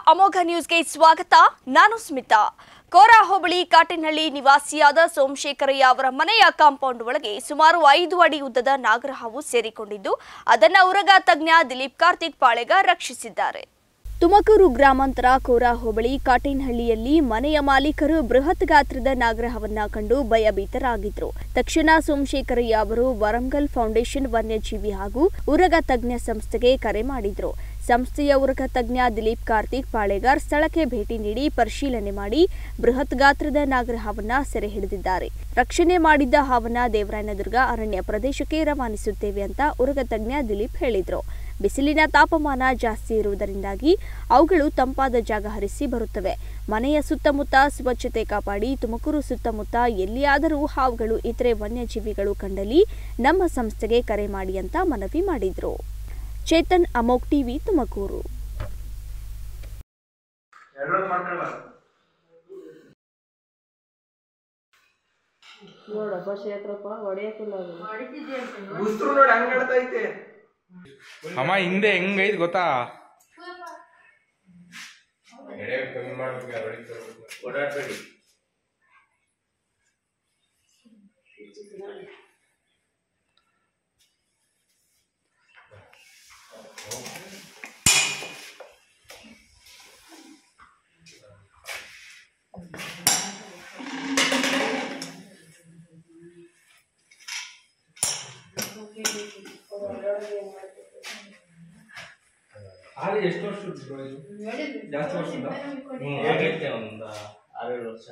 ಅಮೋಘ ನ್ಯೂಸ್ಗೆ ಸ್ವಾಗತ ನಾನು ಸ್ಮಿತಾ ಕೋರಾ ಹೋಬಳಿ ಕಾಟಿನಹಳ್ಳಿ ನಿವಾಸಿಯಾದ ಸೋಮಶೇಖರಯ್ಯ ಅವರ ಮನೆಯ ಕಾಂಪೌಂಡ್ ಒಳಗೆ ಸುಮಾರು ಐದು ಅಡಿ ಉದ್ದದ ನಾಗರಹಾವು ಸೇರಿಕೊಂಡಿದ್ದು ಅದನ್ನ ಉರಗ ತಜ್ಞ ದಿಲೀಪ್ ಕಾರ್ತಿಕ್ ಪಾಳೆಗ ರಕ್ಷಿಸಿದ್ದಾರೆ ತುಮಕೂರು ಗ್ರಾಮಾಂತರ ಕೋರಾ ಹೋಬಳಿ ಕಾಟೇನಹಳ್ಳಿಯಲ್ಲಿ ಮನೆಯ ಮಾಲೀಕರು ಬೃಹತ್ ಗಾತ್ರದ ನಾಗರಹವನ್ನ ಕಂಡು ಭಯಭೀತರಾಗಿದ್ರು ತಕ್ಷಣ ಸೋಮಶೇಖರಯ್ಯ ಅವರು ವರಂಗಲ್ ಫೌಂಡೇಶನ್ ವನ್ಯಜೀವಿ ಹಾಗೂ ಉರಗ ತಜ್ಞ ಸಂಸ್ಥೆಗೆ ಕರೆ ಮಾಡಿದ್ರು ಸಂಸ್ಥೆಯ ಉರಗ ತಜ್ಞ ದಿಲೀಪ್ ಕಾರ್ತಿಕ್ ಪಾಳೆಗಾರ್ ಸ್ಥಳಕ್ಕೆ ಭೇಟಿ ನೀಡಿ ಪರಿಶೀಲನೆ ಮಾಡಿ ಬೃಹತ್ ಗಾತ್ರದ ನಾಗರಹಾವನ್ನ ಸೆರೆ ಹಿಡಿದಿದ್ದಾರೆ ರಕ್ಷಣೆ ಮಾಡಿದ್ದ ಹಾವನ್ನ ದೇವರಾಯನದುರ್ಗ ಅರಣ್ಯ ಪ್ರದೇಶಕ್ಕೆ ರವಾನಿಸುತ್ತೇವೆ ಅಂತ ಉರಗ ತಜ್ಞ ದಿಲೀಪ್ ಹೇಳಿದ್ರು ಬಿಸಿಲಿನ ತಾಪಮಾನ ಜಾಸ್ತಿ ಇರುವುದರಿಂದಾಗಿ ಅವುಗಳು ತಂಪಾದ ಜಾಗ ಹರಿಸಿ ಬರುತ್ತವೆ ಮನೆಯ ಸುತ್ತಮುತ್ತ ಸ್ವಚ್ಛತೆ ಕಾಪಾಡಿ ತುಮಕೂರು ಸುತ್ತಮುತ್ತ ಎಲ್ಲಿಯಾದರೂ ಹಾವುಗಳು ಇತರೆ ವನ್ಯಜೀವಿಗಳು ಕಂಡಲ್ಲಿ ನಮ್ಮ ಸಂಸ್ಥೆಗೆ ಕರೆ ಮಾಡಿ ಅಂತ ಮನವಿ ಮಾಡಿದ್ರು ಚೇತನ್ ಅಮೋಕ್ ಟಿವಿ ತುಮಕೂರು ಎರಡರದ್ದು ಮಾಡ್ಕೊಳ್ಳ ನೋಡಪ್ಪ ಶೇಖರಪ್ಪ ಹೊಡೆಯಕ್ಕಿಲ್ಲ ಅದು ಉಸ್ರು ನೋಡಿ ಹಂಗ್ ಆಡ್ತೈತೆ ಅಮ್ಮ ಹಿಂದೆ ಹೆಂಗೈತ್ ಗೊತ್ತಾ ಓಡಾಡ್ಬೇಡಿ ಹಾಲಿ ಎಷ್ಟು ವರ್ಷ bro ಇದು? ಜಾಸ್ತಿ ವರ್ಷದ ಆಗೈತೆ ಒಂದು ಆರೇಳು ವರ್ಷ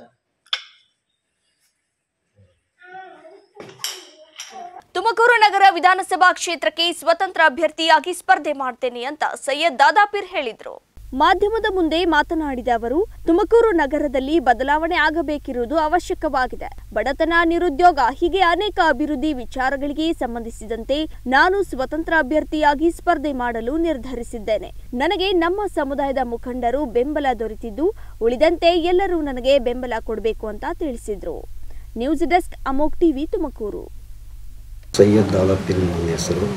ತುಮಕೂರು ನಗರ ವಿಧಾನಸಭಾ ಕ್ಷೇತ್ರಕ್ಕೆ ಸ್ವತಂತ್ರ ಅಭ್ಯರ್ಥಿಯಾಗಿ ಸ್ಪರ್ಧೆ ಮಾಡ್ತೇನೆ ಅಂತ ಸೈಯದ್ ದಾದಾಪೀರ್ ಹೇಳಿದ್ರು ಮಾಧ್ಯಮದ ಮುಂದೆ ಮಾತನಾಡಿದ ಅವರು ತುಮಕೂರು ನಗರದಲ್ಲಿ ಬದಲಾವಣೆ ಆಗಬೇಕಿರುವುದು ಅವಶ್ಯಕವಾಗಿದೆ ಬಡತನ ನಿರುದ್ಯೋಗ ಹೀಗೆ ಅನೇಕ ಅಭಿವೃದ್ಧಿ ವಿಚಾರಗಳಿಗೆ ಸಂಬಂಧಿಸಿದಂತೆ ನಾನು ಸ್ವತಂತ್ರ ಅಭ್ಯರ್ಥಿಯಾಗಿ ಸ್ಪರ್ಧೆ ಮಾಡಲು ನಿರ್ಧರಿಸಿದ್ದೇನೆ ನನಗೆ ನಮ್ಮ ಸಮುದಾಯದ ಮುಖಂಡರು ಬೆಂಬಲ ದೊರೆತಿದ್ದು ಉಳಿದಂತೆ ಎಲ್ಲರೂ ನನಗೆ ಬೆಂಬಲ ಕೊಡಬೇಕು ಅಂತ ತಿಳಿಸಿದ್ರು news desk Amok TV Tumakuru Syed Dadapeer ನನ್ನ ಹೆಸರು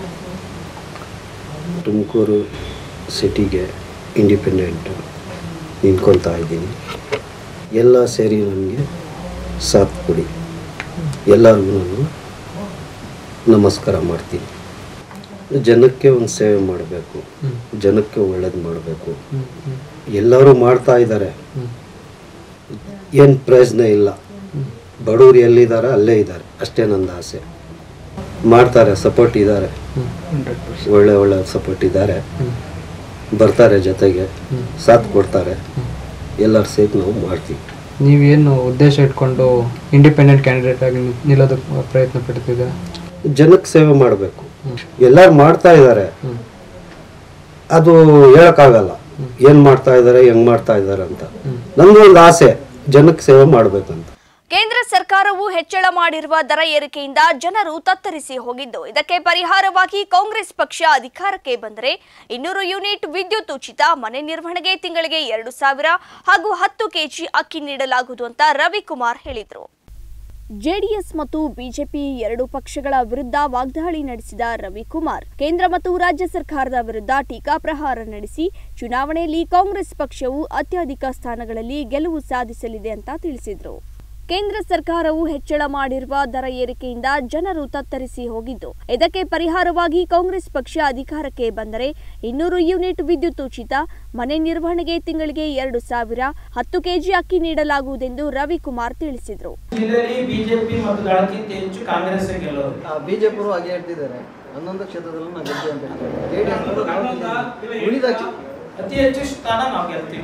ತುಮಕೂರು ಸಿಟಿಗೆ ಇಂಡಿಪೆಂಡೆಂಟ್ ನಿಂತ್ಕೊತಾ ಇದ್ದೀನಿ ಎಲ್ಲ ಸೇರಿ ನನಗೆ ಸಾಥ್ ಕೊಡಿ ಎಲ್ಲರಿಗೂ ನಾನು ನಮಸ್ಕಾರ ಮಾಡ್ತೀನಿ ಜನಕ್ಕೆ ಒಂದು ಸೇವೆ ಮಾಡಬೇಕು ಜನಕ್ಕೆ ಒಳ್ಳೇದು ಮಾಡಬೇಕು ಎಲ್ಲರೂ ಮಾಡ್ತಾ ಇದ್ದಾರೆ ಏನು ಪ್ರಯೋಜನ ಇಲ್ಲ ಬಡವರು ಎಲ್ಲಿದ್ದಾರೆ ಅಲ್ಲೇ ಇದ್ದಾರೆ ಅಷ್ಟೇ ನನ್ನ ಆಸೆ ಮಾಡ್ತಾರೆ ಸಪೋರ್ಟ್ ಇದ್ದಾರೆ ಒಳ್ಳೆ ಒಳ್ಳೆ ಸಪೋರ್ಟ್ ಇದ್ದಾರೆ ಬರ್ತಾರೆ ಜೊತೆಗೆ ಸಾಥ್ ಕೊಡ್ತಾರೆ ಎಲ್ಲರೂ ಸೇರಿ ನಾವು ಮಾಡ್ತೀವಿ ನೀವೇನು ಉದ್ದೇಶ ಇಟ್ಕೊಂಡು ಇಂಡಿಪೆಂಡೆಂಟ್ ಕ್ಯಾಂಡಿಡೇಟ್ ಆಗಿ ನಿ- ನಿಲ್ಲೋದಕ್ಕೆ ಪ್ರಯತ್ನ ಪಡ್ತಿದ್ದೀರಾ ಜನಕ್ಕೆ ಸೇವೆ ಮಾಡಬೇಕು ಎಲ್ಲರೂ ಮಾಡ್ತಾ ಇದ್ದಾರೆ ಅದು ಹೇಳಕ್ಕಾಗಲ್ಲ ಏನ್ ಮಾಡ್ತಾ ಇದ್ದಾರೆ ಹೆಂಗ್ ಮಾಡ್ತಾ ಇದ್ದಾರೆ ಅಂತ ನಂದು ಒಂದು ಆಸೆ ಜನಕ್ಕೆ ಸೇವೆ ಮಾಡ್ಬೇಕಂತ ಕೇಂದ್ರ ಸರ್ಕಾರವು ಹೆಚ್ಚಳ ಮಾಡಿರುವ ದರ ಏರಿಕೆಯಿಂದ ಜನರು ತತ್ತರಿಸಿ ಹೋಗಿದ್ದು ಇದಕ್ಕೆ ಪರಿಹಾರವಾಗಿ ಕಾಂಗ್ರೆಸ್ ಪಕ್ಷ ಅಧಿಕಾರಕ್ಕೆ ಬಂದರೆ ಇನ್ನೂರು ಯೂನಿಟ್ ವಿದ್ಯುತ್ ಉಚಿತ ಮನೆ ನಿರ್ವಹಣೆಗೆ ತಿಂಗಳಿಗೆ ಎರಡು ಸಾವಿರ ಹಾಗೂ ಹತ್ತು ಕೆಜಿ ಅಕ್ಕಿ ನೀಡಲಾಗುವುದು ಅಂತ ರವಿಕುಮಾರ್ ಹೇಳಿದರು ಜೆಡಿಎಸ್ ಮತ್ತು ಬಿಜೆಪಿ ಎರಡು ಪಕ್ಷಗಳ ವಿರುದ್ಧ ವಾಗ್ದಾಳಿ ನಡೆಸಿದ ರವಿಕುಮಾರ್ ಕೇಂದ್ರ ಮತ್ತು ರಾಜ್ಯ ಸರ್ಕಾರದ ವಿರುದ್ಧ ಟೀಕಾಪ್ರಹಾರ ನಡೆಸಿ ಚುನಾವಣೆಯಲ್ಲಿ ಕಾಂಗ್ರೆಸ್ ಪಕ್ಷವು ಅತ್ಯಧಿಕ ಸ್ಥಾನಗಳಲ್ಲಿ ಗೆಲುವು ಸಾಧಿಸಲಿದೆ ಅಂತ ತಿಳಿಸಿದರು ಕೇಂದ್ರ ಸರ್ಕಾರವು ಹೆಚ್ಚಳ ಮಾಡಿರುವ ದರ ಏರಿಕೆಯಿಂದ ಜನರು ತತ್ತರಿಸಿ ಹೋಗಿದ್ದು ಇದಕ್ಕೆ ಪರಿಹಾರವಾಗಿ ಕಾಂಗ್ರೆಸ್ ಪಕ್ಷ ಅಧಿಕಾರಕ್ಕೆ ಬಂದರೆ ಇನ್ನೂರು ಯೂನಿಟ್ ವಿದ್ಯುತ್ ಉಚಿತ ಮನೆ ನಿರ್ವಹಣೆಗೆ ತಿಂಗಳಿಗೆ ಎರಡು ಸಾವಿರ ಹತ್ತು ಕೆಜಿ ಅಕ್ಕಿ ನೀಡಲಾಗುವುದೆಂದು ರವಿಕುಮಾರ್ ತಿಳಿಸಿದರು ಇದರಲ್ಲಿ ಬಿಜೆಪಿ ಮತ್ತು ದಳಕ್ಕಿಂತ ಹೆಚ್ಚು ಕಾಂಗ್ರೆಸ್ ಗೆಲ್ಲೋದು ಬಿಜೆಪಿಯವರು ಹಾಗೆ ಹೇಳ್ತಿದ್ದಾರೆ ಹನ್ನೊಂದು ಕ್ಷೇತ್ರದಲ್ಲೂ ನಾವು ಗೆದ್ದು ಅಂತ ಹೇಳ್ತಾರೆ ಜೆ ಡಿ ಎಸ್ ಉಳಿದ ಕ್ಷೇ- ಅತಿ ಹೆಚ್ಚು ಸ್ಥಾನ ನಾವು ಗೆಲ್ತೀವಿ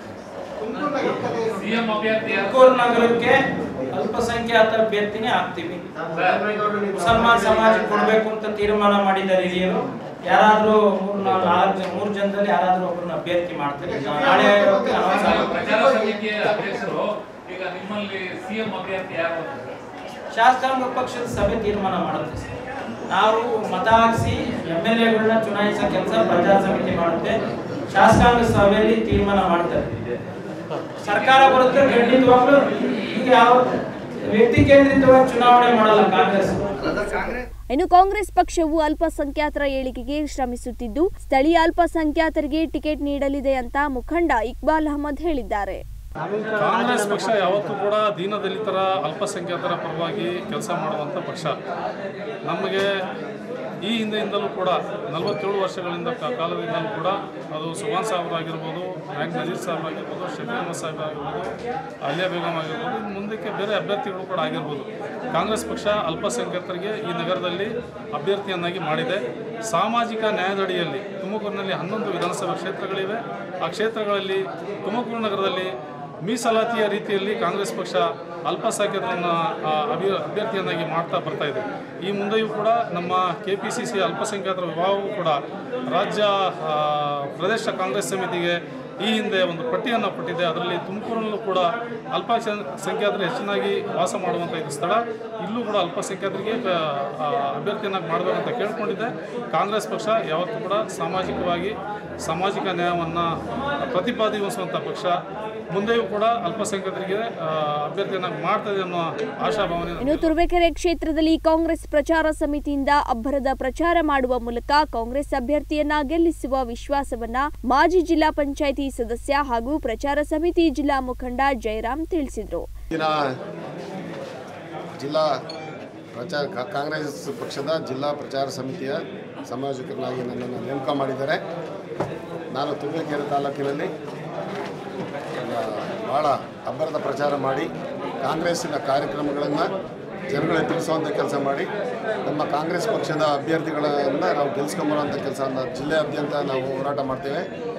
ತುಮಕೂರು ನಗರಕ್ಕೆ ಅಲ್ಪಸಂಖ್ಯಾತ ಅಭ್ಯರ್ಥಿನೇ ಆಗ್ತೀವಿ ಮುಸಲ್ಮಾನ್ ಸಮಾಜ ಕೊಡಬೇಕು ಅಂತ ತೀರ್ಮಾನ ಮಾಡಿದ್ದಾರೆ ಹಿರಿಯರು ಯಾರಾದ್ರೂ ಮೂರ್ ನಾಲ್ಕು ನಾಲ್ಕು ಜನ ಮೂರು ಜನದಲ್ಲಿ ಯಾರಾದ್ರೂ ಒಬ್ಬರನ್ನ ಅಭ್ಯರ್ಥಿ ಮಾಡ್ತೀವಿ ನಾವು ನಾಳೆ announce ಆಗುತ್ತೆ. ಪ್ರಚಾರ ಸಮಿತಿಯ ಅಧ್ಯಕ್ಷರು ಈಗ ನಿಮ್ಮಲ್ಲಿ ಸಿಎಂ ಅಭ್ಯರ್ಥಿ ಯಾರು ಅಂತ ಶಾಸಕಾಂಗ ಪಕ್ಷದ ಸಭೆ ತೀರ್ಮಾನ ಮಾಡುತ್ತೆ ಸರ್. ನಾವು ಮತ ಹಾಕಿಸಿ ಎಮ್ ಎಲ್ ಎಗಳನ್ನ ಚುನಾಯಿಸೋ ಕೆಲಸ ಪ್ರಚಾರ ಸಮಿತಿ ಮಾಡುತ್ತೆ ಶಾಸಕಾಂಗ ಸಭೆಯಲ್ಲಿ ತೀರ್ಮಾನ ಮಾಡ್ತಾರೆ ಸರ್ಕಾರ ಬರುತ್ತೆ ಖಂಡಿತವಾಗ್ಲೂ ಈಗ ಯಾವ ವ್ಯಕ್ತಿ ಕೇಂದ್ರಿತವಾಗಿ ಚುನಾವಣೆ ಮಾಡಲ್ಲ ಕಾಂಗ್ರೆಸ್ ಇನ್ನು ಕಾಂಗ್ರೆಸ್ ಪಕ್ಷವು ಅಲ್ಪಸಂಖ್ಯಾತರ ಏಳಿಗೆಗೆ ಶ್ರಮಿಸುತ್ತಿದ್ದು ಸ್ಥಳೀಯ ಅಲ್ಪಸಂಖ್ಯಾತರಿಗೆ ಟಿಕೆಟ್ ನೀಡಲಿದೆ ಅಂತ ಮುಖಂಡ ಇಕ್ಬಾಲ್ ಅಹಮದ್ ಹೇಳಿದ್ದಾರೆ ಕಾಂಗ್ರೆಸ್ ಪಕ್ಷ ಯಾವತ್ತೂ ಕೂಡ ದೀನದಲಿತರ ಅಲ್ಪಸಂಖ್ಯಾತರ ಪರವಾಗಿ ಕೆಲಸ ಮಾಡುವಂಥ ಪಕ್ಷ ನಮಗೆ ಈ ಹಿಂದೆಯಿಂದಲೂ ಕೂಡ ನಲವತ್ತೇಳು ವರ್ಷಗಳಿಂದ ಕ- ಕಾಲದಿಂದಲೂ ಕೂಡ ಅದು ಸುಭಾನ್ ಸಾಹೇಬ್ ಆಗಿರ್ಬೋದು ಮ್ಯಾಕ್ ನಜೀರ್ ಸಾಹೇಬ್ ಆಗಿರ್ಬೋದು ಶಫಿ ಅಹಮದ್ ಸಾಹೇಬ್ ಆಗಿರ್ಬೋದು ಅಲಿಯಾ ಬೇಗಂ ಆಗಿರ್ಬೋದು ಇನ್ನು ಮುಂದಕ್ಕೆ ಬೇರೆ ಅಭ್ಯರ್ಥಿಗಳು ಕೂಡ ಆಗಿರ್ಬೋದು ಕಾಂಗ್ರೆಸ್ ಪಕ್ಷ ಅಲ್ಪಸಂಖ್ಯಾತರಿಗೆ ಈ ನಗರದಲ್ಲಿ ಅಭ್ಯರ್ಥಿಯನ್ನಾಗಿ ಮಾಡಿದೆ ಸಾಮಾಜಿಕ ನ್ಯಾಯದಡಿಯಲ್ಲಿ ತುಮಕೂರಿನಲ್ಲಿ ಹನ್ನೊಂದು ವಿಧಾನಸಭಾ ಕ್ಷೇತ್ರಗಳಿವೆ ಆ ಕ್ಷೇತ್ರಗಳಲ್ಲಿ ತುಮಕೂರು ನಗರದಲ್ಲಿ ಮೀಸಲಾತಿಯ ರೀತಿಯಲ್ಲಿ ಕಾಂಗ್ರೆಸ್ ಪಕ್ಷ ಅಲ್ಪಸಂಖ್ಯಾತರನ್ನು ಆ, ಅಭಿ ಅಭ್ಯರ್ಥಿಯನ್ನಾಗಿ ಮಾಡ್ತಾ ಬರ್ತಾ ಇದೆ ಈ ಮುಂದೆಯೂ ಕೂಡ ನಮ್ಮ ಕೆ ಪಿ ಸಿ ಸಿ ಅಲ್ಪಸಂಖ್ಯಾತರ ವಿಭಾಗವೂ ಕೂಡ ರಾಜ್ಯ ಆ, ಪ್ರದೇಶ ಕಾಂಗ್ರೆಸ್ ಸಮಿತಿಗೆ ಈ ಹಿಂದೆ ಒಂದು ಪಟ್ಟಿಯನ್ನು ಕೊಟ್ಟಿದೆ ಅದರಲ್ಲಿ ತುಮಕೂರಲ್ಲೂ ಕೂಡ ಅಲ್ಪಸಂಖ್ಯಾತರು ಹೆಚ್ಚಿನಾಗಿ ವಾಸ ಮಾಡುವಂಥ ಇದು ಸ್ಥಳ ಇಲ್ಲೂ ಕೂಡ ಅಲ್ಪಸಂಖ್ಯಾತರಿಗೆ ಆ, ಆ, ಅಭ್ಯರ್ಥಿಯನ್ನಾಗಿ ಮಾಡಬೇಕಂತ ಕೇಳ್ಕೊಂಡಿದ್ದೆ ಕಾಂಗ್ರೆಸ್ ಪಕ್ಷ ಯಾವತ್ತೂ ಕೂಡ ಸಾಮಾಜಿಕವಾಗಿ ಸಾಮಾಜಿಕ ನ್ಯಾಯವನ್ನು ಪ್ರತಿಪಾದಿಸುವಂಥ ಪಕ್ಷ ಮುಂದೆಯೂ ಕೂಡ ಅಲ್ಪಸಂಖ್ಯಾತರಿಗೆ ಆ, ಅಭ್ಯರ್ಥಿಯನ್ನಾಗಿ ಮಾಡ್ತದೆ ಅನ್ನೋ ಆಶಾಭಾವನೆ ಇನ್ನು ತುರುವೇಕೆರೆ ಕ್ಷೇತ್ರದಲ್ಲಿ ಕಾಂಗ್ರೆಸ್ ಪ್ರಚಾರ ಸಮಿತಿಯಿಂದ ಅಬ್ಬರದ ಪ್ರಚಾರ ಮಾಡುವ ಮೂಲಕ ಕಾಂಗ್ರೆಸ್ ಅಭ್ಯರ್ಥಿಯನ್ನ ಗೆಲ್ಲಿಸುವ ವಿಶ್ವಾಸವನ್ನ ಮಾಜಿ ಜಿಲ್ಲಾ ಪಂಚಾಯಿತಿ ಸದಸ್ಯ ಹಾಗೂ ಪ್ರಚಾರ ಸಮಿತಿ ಜಿಲ್ಲಾ ಮುಖಂಡ ಜಯರಾಮ್ ತಿಳಿಸಿದರು ದಿನ ಜಿಲ್ಲಾ ಪ್ರಚಾರ ಕಾ- ಕಾಂಗ್ರೆಸ್ ಪಕ್ಷದ ಜಿಲ್ಲಾ ಪ್ರಚಾರ ಸಮಿತಿಯ ಸಂಯೋಜಕರನ್ನಾಗಿ ನನ್ನನ್ನು ನೇಮಕ ಮಾಡಿದ್ದಾರೆ ನಾನು ತುರುವೇಕೆರೆ ತಾಲೂಕಿನಲ್ಲಿ ಆ, ಭಾಳ ಅಬ್ಬರದ ಪ್ರಚಾರ ಮಾಡಿ ಕಾಂಗ್ರೆಸ್ಸಿನ ಕಾರ್ಯಕ್ರಮಗಳನ್ನು ಜನಗಳಿಗೆ ತಿಳಿಸುವಂಥ ಕೆಲಸ ಮಾಡಿ ನಮ್ಮ ಕಾಂಗ್ರೆಸ್ ಪಕ್ಷದ ಅಭ್ಯರ್ಥಿಗಳನ್ನು ನಾವು ಗೆಲ್ಸ್ಕೊಂಬರುವಂಥ ಕೆಲಸವನ್ನು ಜಿಲ್ಲೆಯಾದ್ಯಂತ ನಾವು ಹೋರಾಟ ಮಾಡ್ತೇವೆ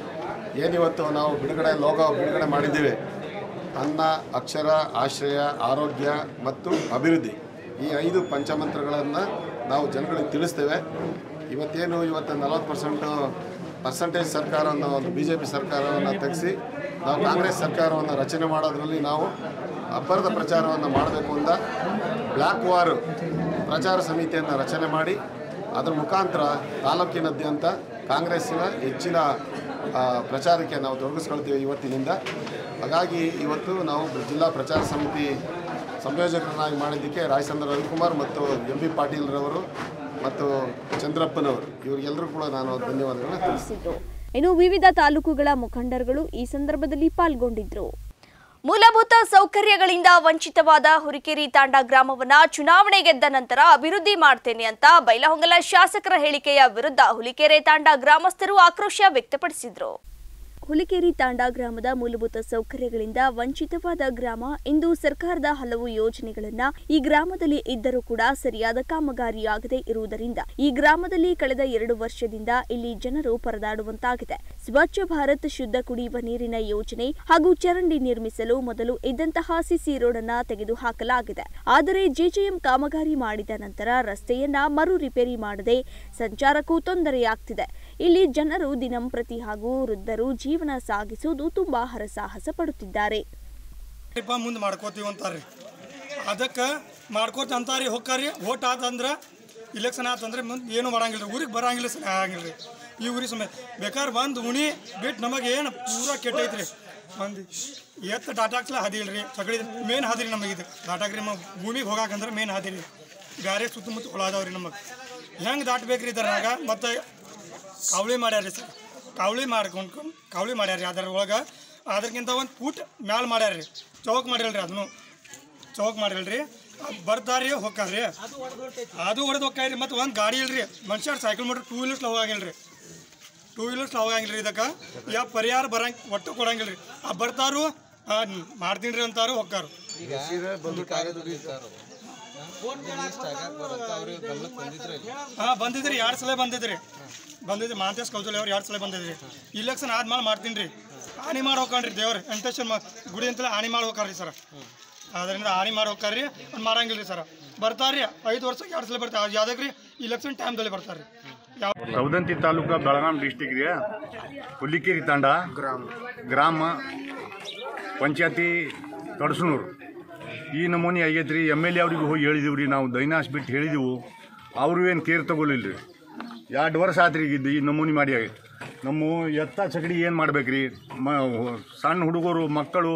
ಏನಿವತ್ತು ನಾವು ಬಿಡುಗಡೆ ಲೋಗ ಬಿಡುಗಡೆ ಮಾಡಿದ್ದೇವೆ ಅನ್ನ ಅಕ್ಷರ ಆಶ್ರಯ ಆರೋಗ್ಯ ಮತ್ತು ಅಭಿವೃದ್ಧಿ ಈ ಐದು ಪಂಚಮಂತ್ರಗಳನ್ನು ನಾವು ಜನಗಳಿಗೆ ತಿಳಿಸ್ತೇವೆ ಇವತ್ತೇನು ಇವತ್ತು ನಲವತ್ತು ಪರ್ಸೆಂಟು ಪರ್ಸಂಟೇಜ್ ಸರ್ಕಾರವನ್ನು ಒಂದು ಬಿ ಜೆ ಪಿ ಸರ್ಕಾರವನ್ನು ತೆಗೆಸಿ ನಾವು ಕಾಂಗ್ರೆಸ್ ಸರ್ಕಾರವನ್ನು ರಚನೆ ಮಾಡೋದ್ರಲ್ಲಿ ನಾವು ಅಬ್ಬರದ ಪ್ರಚಾರವನ್ನು ಮಾಡಬೇಕು ಅಂತ ಬ್ಲ್ಯಾಕ್ ವಾರ್ ಪ್ರಚಾರ ಸಮಿತಿಯನ್ನು ರಚನೆ ಮಾಡಿ ಅದರ ಮುಖಾಂತರ ತಾಲೂಕಿನಾದ್ಯಂತ ಕಾಂಗ್ರೆಸ್ಸಿನ ಹೆಚ್ಚಿನ ಆ, ಪ್ರಚಾರಕ್ಕೆ ನಾವು ತೊಡಗಿಸ್ಕೊಳ್ತೀವಿ ಇವತ್ತಿನಿಂದ ಹಾಗಾಗಿ ಇವತ್ತು ನಾವು ಜಿಲ್ಲಾ ಪ್ರಚಾರ ಸಮಿತಿ ಸಂಯೋಜಕರನ್ನಾಗಿ ಮಾಡಿದ್ದಕ್ಕೆ ರಾಯಚಂದ್ರ ರವಿಕುಮಾರ್ ಮತ್ತು ಎಂ ಬಿ ಪಾಟೀಲ್ರವರು ಮತ್ತು ಚಂದ್ರಪ್ಪನವರು ಇವರಿಗೆಲ್ಲರೂ ಕೂಡ ನಾನು ಧನ್ಯವಾದಗಳನ್ನ ತಿಳಿಸ್ತೀನಿ ತಿಳಿಸಿದ್ರು ಇನ್ನು ವಿವಿಧ ತಾಲೂಕುಗಳ ಮುಖಂಡರುಗಳು ಈ ಸಂದರ್ಭದಲ್ಲಿ ಪಾಲ್ಗೊಂಡಿದ್ರು ಮೂಲಭೂತ ಸೌಕರ್ಯಗಳಿಂದ ವಂಚಿತವಾದ ಹುರಿಕೆರಿ ತಾಂಡ ಗ್ರಾಮವನ್ನ ಚುನಾವಣೆ ಗೆದ್ದ ನಂತರ ಅಭಿವೃದ್ಧಿ ಮಾಡ್ತೇನೆ ಅಂತ ಬೈಲಹೊಂಗಲ ಶಾಸಕರ ಹೇಳಿಕೆಯ ವಿರುದ್ಧ ಹುಲಿಕೆರೆ ತಾಂಡ ಗ್ರಾಮಸ್ಥರು ಆಕ್ರೋಶ ವ್ಯಕ್ತಪಡಿಸಿದ್ರು ಹುಲಿಕೇರಿ ತಾಂಡಾ ಗ್ರಾಮದ ಮೂಲಭೂತ ಸೌಕರ್ಯಗಳಿಂದ ವಂಚಿತವಾದ ಗ್ರಾಮ ಇಂದು ಸರ್ಕಾರದ ಹಲವು ಯೋಜನೆಗಳನ್ನ ಈ ಗ್ರಾಮದಲ್ಲಿ ಇದ್ದರೂ ಕೂಡ ಸರಿಯಾದ ಕಾಮಗಾರಿಯಾಗದೇ ಇರುವುದರಿಂದ ಈ ಗ್ರಾಮದಲ್ಲಿ ಕಳೆದ ಎರಡು ವರ್ಷದಿಂದ ಇಲ್ಲಿ ಜನರು ಪರದಾಡುವಂತಾಗಿದೆ ಸ್ವಚ್ಛ ಭಾರತ್ ಶುದ್ಧ ಕುಡಿಯುವ ನೀರಿನ ಯೋಜನೆ ಹಾಗೂ ಚರಂಡಿ ನಿರ್ಮಿಸಲು ಮೊದಲು ಇದ್ದಂತಹ ಸಿಸಿ ರೋಡ್ ಅನ್ನ ತೆಗೆದುಹಾಕಲಾಗಿದೆ ಆದರೆ ಜೆಜೆಎಂ ಕಾಮಗಾರಿ ಮಾಡಿದ ನಂತರ ರಸ್ತೆಯನ್ನ ಮರು ರಿಪೇರಿ ಮಾಡದೆ ಸಂಚಾರಕ್ಕೂ ತೊಂದರೆಯಾಗ್ತಿದೆ ಇಲ್ಲಿ ಜನರು ದಿನಂಪ್ರತಿ ಹಾಗೂ ವೃದ್ಧರು ಜೀವನ ಸಾಗಿಸುವುದು ತುಂಬಾ ಹರಸಾಹಸ ಪಡುತ್ತಿದ್ದಾರೆ ಮುಂದೆ ಮಾಡ್ಕೋತೀವಿ ಅಂತಾರೆ ಅದಕ್ಕೆ ಮಾಡ್ಕೋತ ಅಂತಾರೆ ಹೋಗ್ತಾರಿ ಓಟ್ ಆತಂದ್ರೆ ಇಲೆಕ್ಷನ್ ಆತಂದ್ರೆ ಮುಂದೆ ಏನು ಮಾಡಂಗಿಲ್ಲ ಊರಿಗೆ ಬರಂಗಿಲ್ಲ ಸರಿ ಆಗಂಗಿಲ್ಲ ರೀ ಈ ಊರಿಗೆ ಸಮಯ ಬೇಕಾದ್ರೆ ಬಂದು ಉಣಿ ಬಿಟ್ಟು ನಮಗೆ ಏನು ಪೂರ ಕೆಟ್ಟೈತೆ ರೀ ಮಂದಿ ಎತ್ತ ಟಾಟಾಕ್ಲ ಹದಿಲ್ಲ ರೀ ಸಗಳಿ ಮೇನ್ ಹಾದಿರಿ ನಮಗೆ ಇದು ಟಾಟಾಕ್ರಿ ನಮ್ಮ ಭೂಮಿಗೆ ಹೋಗಾಕಂದ್ರೆ ಮೇನ್ ಹಾದಿರಿ ಬೇರೆ ಸುತ್ತಮುತ್ತ ಹೊಳ ಅದಾವ್ರಿ ನಮಗೆ ಹೆಂಗೆ ದಾಟ್ಬೇಕ್ರಿ ಇದ್ರಾಗ ಮತ್ತು ಕಾವಳಿ ಮಾಡ್ಯಾರ ಸರ್ ಕಾವಳಿ ಮಾಡ್ಕೊಂಡು ಕಾವಳಿ ಮಾಡ್ಯಾರ ರೀ ಅದರ ಒಳಗೆ ಅದಕ್ಕಿಂತ ಒಂದು ಫೂಟ್ ಮ್ಯಾಲೆ ಮಾಡ್ಯಾರ ರೀ ಚೌಕ್ ಮಾಡಿರಲ್ರಿ ಅದನ್ನು ಚೌಕ್ ಮಾಡಿರಲ್ರಿ ಬರ್ತಾರಿ ಹೋಗ್ತಾರ್ರಿ ಅದು ಹೊಡೆದು ಹೋಗ್ತಾರ್ರಿ ಮತ್ತು ಒಂದು ಗಾಡಿ ಇಲ್ರಿ ಮನುಷ್ಯರು ಸೈಕಲ್ ಮೋಟ್ರ್ ಟೂ ವೀಲರ್ಸ್ ಹೋಗಂಗಿಲ್ಲ ರೀ ಟೂ ವೀಲರ್ಸ್ ಹೋಗಂಗಿಲ್ಲ ರೀ ಇದಕ್ಕೆ ಯಾ ಪರಿಹಾರ ಬರಂಗ್ ಒಟ್ಟು ಕೊಡಂಗಿಲ್ಲ ರೀ ಆ ಬರ್ತಾರು ಮಾಡ್ತೀನಿ ರೀ ಅಂತಾರು ಹೋಗ್ತಾರು ಹಾಂ ಬಂದಿದ್ರಿ ಎರಡು ಸಲ ಬಂದಿದ್ರಿ ಬಂದಿದ್ರಿ ಮಾಂತೇಶ್ ಕೌಜಲ್ ಅವ್ರು ಎರಡು ಸಲ ಬಂದಿದ್ರಿ ಇಲೆಕ್ಷನ್ ಆದ್ಮೇಲೆ ಮಾಡ್ತೀನಿ ರೀ ಆಣಿ ಮಾಡಿ ಹೋಗ್ಕೊಂಡ್ರಿ ದೇವ್ರು ವೆಂಕಟೇಶ್ವರ ಮ- ಗುಡಿ ಅಂತಲೇ ಆಣಿ ಮಾಡಿ ಹೋಗ್ತಾರ್ರಿ ಸರ್ ಅದರಿಂದ ಆಣಿ ಮಾಡಿ ಹೋಗ್ತಾರ್ರಿ ಅವ್ರು ಮಾಡಂಗಿಲ್ಲ ರೀ ಸರ್ ಬರ್ತಾರ್ರಿ ಐದು ವರ್ಷ ಎರಡು ಸಲ ಬರ್ತಾರೆ ಯಾವ್ದಕ್ಕೆ ರೀ ಇಲೆಕ್ಷನ್ ಟೈಮ್ದಲ್ಲಿ ಬರ್ತಾರೆ ಯಾವ ಸೌದಂತಿ ತಾಲೂಕು ಬೆಳಗಾಂ ಡಿಸ್ಟಿಕ್ಗೆ ಹುಲಿಕೇರಿ ತಾಂಡ ಗ್ರಾಮ ಗ್ರಾಮ ಪಂಚಾಯತಿ ತಡಸನೂರು ಈ ನಮೂನಿ ಆಗೈತೆ ರೀ ಎಮ್ ಎಲ್ ಎ ಅವ್ರಿಗೆ ಹೋಗಿ ಹೇಳಿದೀವಿ ರೀ ನಾವು ದೈನಾಸ್ ಬಿಟ್ಟು ಹೇಳಿದೆವು ಅವರು ಏನು ಕೇರ್ ತಗೊಳ್ಳಿಲ್ಲ ರೀ ಎರಡು ವರ್ಷ ಆತ್ರಿ ಇದ್ದು ಈ ನಮೂನಿ ಮಾಡಿ ಆಗೈತೆ ನಮ್ಮ ಎತ್ತ ಚಕಡಿ ಏನು ಮಾಡ್ಬೇಕು ರೀ ಮ ಸಣ್ಣ ಹುಡುಗರು ಮಕ್ಕಳು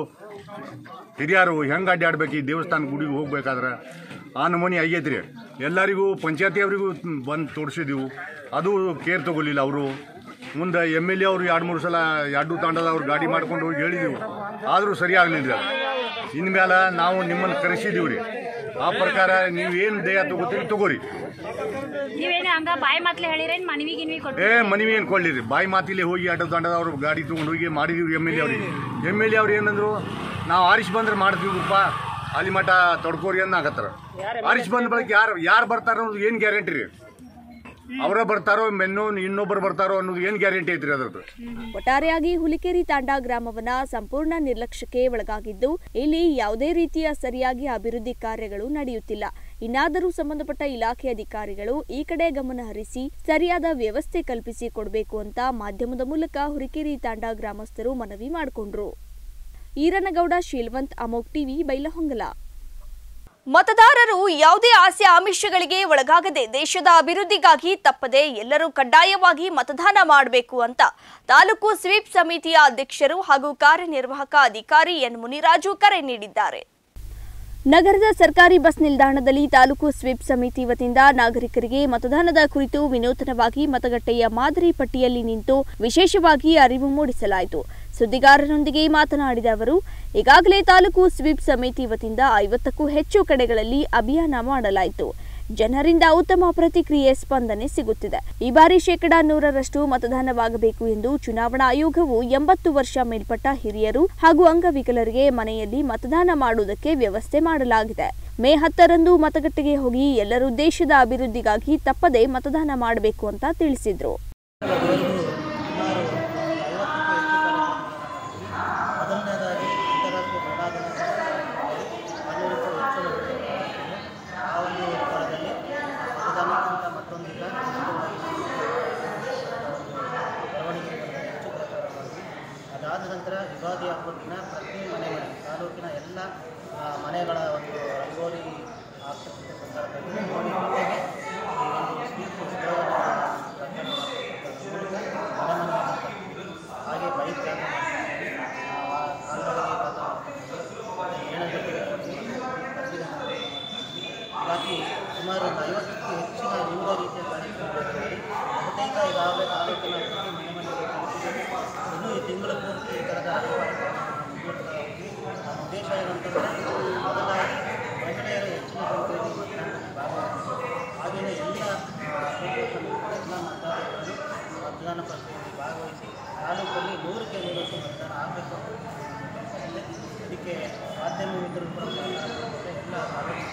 ಹಿರಿಯರು ಹೆಂಗೆ ಅಡ್ಡಾಡ್ಬೇಕು ಈ ದೇವಸ್ಥಾನ ಗುಡಿಗೆ ಹೋಗ್ಬೇಕಾದ್ರೆ ಆ ನಮೂನಿ ಆಗೈತ್ರಿ ಎಲ್ಲರಿಗೂ ಪಂಚಾಯತಿಯವರಿಗೂ ಬಂದು ತೋರಿಸಿದೆವು ಅದು ಕೇರ್ ತಗೊಳ್ಳಿಲ್ಲ ಅವರು ಮುಂದೆ ಎಮ್ ಎಲ್ ಎ ಅವರು ಎರಡು ಮೂರು ಸಲ ಎರಡು ತಾಂಡದವ್ರು ಗಾಡಿ ಮಾಡ್ಕೊಂಡು ಹೋಗಿ ಹೇಳಿದೆವು ಆದರೂ ಸರಿಯಾಗಲಿಲ್ಲ ಇನ್ಮೇಲೆ ನಾವು ನಿಮ್ಮನ್ನು ಕರೆಸಿದೀವಿ ರೀ ಆ ಪ್ರಕಾರ ನೀವು ಏನು ದೇಹ ತಗೋತೀರಿ ತಗೋರಿ ನೀವೇನು ಹಂಗ ಬಾಯಿ ಮಾತ್ಲೆ ಹೇಳಿರೇನ್ ಮನವಿ ಗಿನ್ವಿ ಕೊಟ್ಟು ಏ ಮನವಿ ಏನು ಕೊಳ್ಳಿರಿ ಬಾಯಿ ಮಾತಿಲಿ ಹೋಗಿ ಅಡ್ಡ ದಂಡದವ್ರು ಗಾಡಿ ತೊಗೊಂಡು ಹೋಗಿ ಮಾಡಿದೀವಿ ಎಮ್ ಎಲ್ ಎ ಅವ್ರಿಗೆ ಎಮ್ ಎಲ್ ಎ ಅವ್ರು ಏನಂದ್ರು ನಾವು ಆರಿಸ್ ಬಂದ್ರೆ ಮಾಡ್ತೀವಪ್ಪ ಅಲ್ಲಿ ಮಠ ತೊಡ್ಕೋರಿ ಅನ್ನ ಆಗತ್ತಾರ ಆರಿಸ್ ಬಂದ ಬಳಿಕ ಯಾರು ಯಾರು ಬರ್ತಾರ ಅನ್ನೋದು ಏನು ಗ್ಯಾರಂಟಿ ರೀ ಅವರ ಬರ್ತಾರೋ ಮೆನ್ನು ಇನ್ನೊಬ್ಬರು ಬರ್ತಾರೋ ಅನ್ನೋದು ಏನು ಗ್ಯಾರಂಟಿ ಐತ್ರಿ ಅದ್ರದ್ದು ಒಟ್ಟಾರೆಯಾಗಿ ಹುಲಿಕೆರಿ ತಾಂಡಾ ಗ್ರಾಮವನ್ನ ಸಂಪೂರ್ಣ ನಿರ್ಲಕ್ಷ್ಯಕ್ಕೆ ಒಳಗಾಗಿದ್ದು ಇಲ್ಲಿ ಯಾವುದೇ ರೀತಿಯ ಸರಿಯಾಗಿ ಅಭಿವೃದ್ಧಿ ಕಾರ್ಯಗಳು ನಡೆಯುತ್ತಿಲ್ಲ ಇನ್ನಾದರೂ ಸಂಬಂಧಪಟ್ಟ ಇಲಾಖೆ ಅಧಿಕಾರಿಗಳು ಈ ಕಡೆ ಗಮನ ಹರಿಸಿ ಸರಿಯಾದ ವ್ಯವಸ್ಥೆ ಕಲ್ಪಿಸಿ ಕೊಡಬೇಕು ಅಂತ ಮಾಧ್ಯಮದ ಮೂಲಕ ಹುಲಿಕೆರಿ ತಾಂಡಾ ಗ್ರಾಮಸ್ಥರು ಮನವಿ ಮಾಡಿಕೊಂಡ್ರು ಈರನಗೌಡ ಶೀಲ್ವಂತ್ ಅಮೋಕ್ ಟಿವಿ ಬೈಲಹೊಂಗಲ ಮತದಾರರು ಯಾವುದೇ ಆಸೆ ಆಮಿಷಗಳಿಗೆ ಒಳಗಾಗದೆ ದೇಶದ ಅಭಿವೃದ್ಧಿಗಾಗಿ ತಪ್ಪದೆ ಎಲ್ಲರೂ ಕಡ್ಡಾಯವಾಗಿ ಮತದಾನ ಮಾಡಬೇಕು ಅಂತ ತಾಲೂಕು ಸ್ವೀಪ್ ಸಮಿತಿಯ ಅಧ್ಯಕ್ಷರು ಹಾಗೂ ಕಾರ್ಯನಿರ್ವಾಹಕ ಅಧಿಕಾರಿ ಎನ್ ಮುನಿರಾಜು ಕರೆ ನೀಡಿದ್ದಾರೆ ನಗರದ ಸರ್ಕಾರಿ ಬಸ್ ನಿಲ್ದಾಣದಲ್ಲಿ ತಾಲೂಕು ಸ್ವೀಪ್ ಸಮಿತಿ ವತಿಯಿಂದ ನಾಗರಿಕರಿಗೆ ಮತದಾನದ ಕುರಿತು ವಿನೂತನವಾಗಿ ಮತಗಟ್ಟೆಯ ಮಾದರಿ ಪಟ್ಟಿಯಲ್ಲಿ ನಿಂತು ವಿಶೇಷವಾಗಿ ಅರಿವು ಮೂಡಿಸಲಾಯಿತು ಸುದ್ದಿಗಾರರೊಂದಿಗೆ ಮಾತನಾಡಿದ ಅವರು ಈಗಾಗಲೇ ತಾಲೂಕು ಸ್ವೀಪ್ ಸಮಿತಿ ವತಿಯಿಂದ ಐವತ್ತಕ್ಕೂ ಹೆಚ್ಚು ಕಡೆಗಳಲ್ಲಿ ಅಭಿಯಾನ ಮಾಡಲಾಯಿತು ಜನರಿಂದ ಉತ್ತಮ ಪ್ರತಿಕ್ರಿಯೆ ಸ್ಪಂದನೆ ಸಿಗುತ್ತಿದೆ ಈ ಬಾರಿ ಶೇಕಡಾ ನೂರರಷ್ಟು ಮತದಾನವಾಗಬೇಕು ಎಂದು ಚುನಾವಣಾ ಆಯೋಗವು ಎಂಬತ್ತು ವರ್ಷ ಮೇಲ್ಪಟ್ಟ ಹಿರಿಯರು ಹಾಗೂ ಅಂಗವಿಕಲರಿಗೆ ಮನೆಯಲ್ಲಿ ಮತದಾನ ಮಾಡುವುದಕ್ಕೆ ವ್ಯವಸ್ಥೆ ಮಾಡಲಾಗಿದೆ ಮೇ ಹತ್ತರಂದು ಮತಗಟ್ಟೆಗೆ ಹೋಗಿ ಎಲ್ಲರೂ ದೇಶದ ಅಭಿವೃದ್ಧಿಗಾಗಿ ತಪ್ಪದೇ ಮತದಾನ ಮಾಡಬೇಕು ಅಂತ ತಿಳಿಸಿದ್ರು ಮೊದಲನೇದಾಗಿ ಅಂತಾರಾಷ್ಟ್ರೀಯ ಮಹಿಳಾ ದಿನಾಚರಣೆ ಆ ಒಂದು ಸ್ಥಳದಲ್ಲಿ ಮತದಾನಕ್ಕಿಂತ ಮತ್ತೊಂದಿಲ್ಲ ಮೆರವಣಿಗೆ ಹೆಚ್ಚು ಪ್ರಚಾರವಾಗಿದೆ ಅದಾದ ನಂತರ ಯುಗಾದಿ ಹಬ್ಬದ ದಿನ ಪ್ರತಿ ಮನೆ ಮನೆ ತಾಲೂಕಿನ ಎಲ್ಲ ಆ, ಮನೆಗಳ ಒಂದು ರಂಗೋಲಿ ಹಾಕ್ತಕ್ಕಂಥ ಸಂದರ್ಭದಲ್ಲಿ ರಂಗೋಲಿ ಜೊತೆಗೆ ಈ ಒಂದು ಸ್ವೀಟ್ ಉತ್ಸವವನ್ನು ಮೂಲಕ ಮನೆ ಮನೆ ಹಾಗೆ ಬೈಕ್ ಜಾಗ ಮಾಡ್ತೀವಿ. ಆ, ಕಾಲ್ನಡಿಗೆ ಜಾಗ ಮಾಡ್ತೀವಿ. ಏಣ ಜೊತೆಗೆ ಕಬ್ಬಿನ ಮಾಡ್ತೀವಿ. ಹೀಗಾಗಿ ಸುಮಾರು ಒಂದು ಐವತ್ತಕ್ಕೂ ಹೆಚ್ಚಿನ ವಿವಿಧ ರೀತಿಯ ಕಾರ್ಯಕ್ರಮಗಳಲ್ಲಿ ಬಹುತೇಕ ಈಗಾಗಲೇ ತಾಲೂಕಿನ ಪ್ರತಿ ಮನೆ ಮನೆಗೆ ತಲುಪಿದೆ ಇನ್ನೂ ಈ ತಿಂಗಳ ಪೂರ್ತಿ ಈ ಥರದ ಕಾರ್ಯಕ್ರಮಗಳನ್ನು ಮುಂದೂಡ್ತಾ ಹೋಗ್ತೀವಿ. ನಮ್ಮ ಉದ್ದೇಶ ಏನಂತಂದರೆ ಮೊದಲಾಗಿ ಮಹಿಳೆಯರು ಹೆಚ್ಚಿನ ಸಂಖ್ಯೆಯಲ್ಲಿ ಮತದಾನದಲ್ಲಿ ಭಾಗವಹಿಸಿ ಹಾಗೆಯೇ ಎಲ್ಲ ಆ, ಕ್ಷೇತ್ರ ಸಮಿತಿಗಳ ಎಲ್ಲ ಮತದಾರರು ಮತದಾನ ಪ್ರಕ್ರಿಯೆಯಲ್ಲಿ ಭಾಗವಹಿಸಿ ತಾಲೂಕಲ್ಲಿ ನೂರಕ್ಕೆ ನೂರಷ್ಟು ಮತದಾನ ಆಗಬೇಕು ಅಂತ ಉದ್ದೇಶದಲ್ಲಿ ಇದಕ್ಕೆ ಮಾಧ್ಯಮ ಮಿತ್ರರು ಕೂಡ ಸಹಕಾರ ಎಲ್ಲ ಆಗಬೇಕು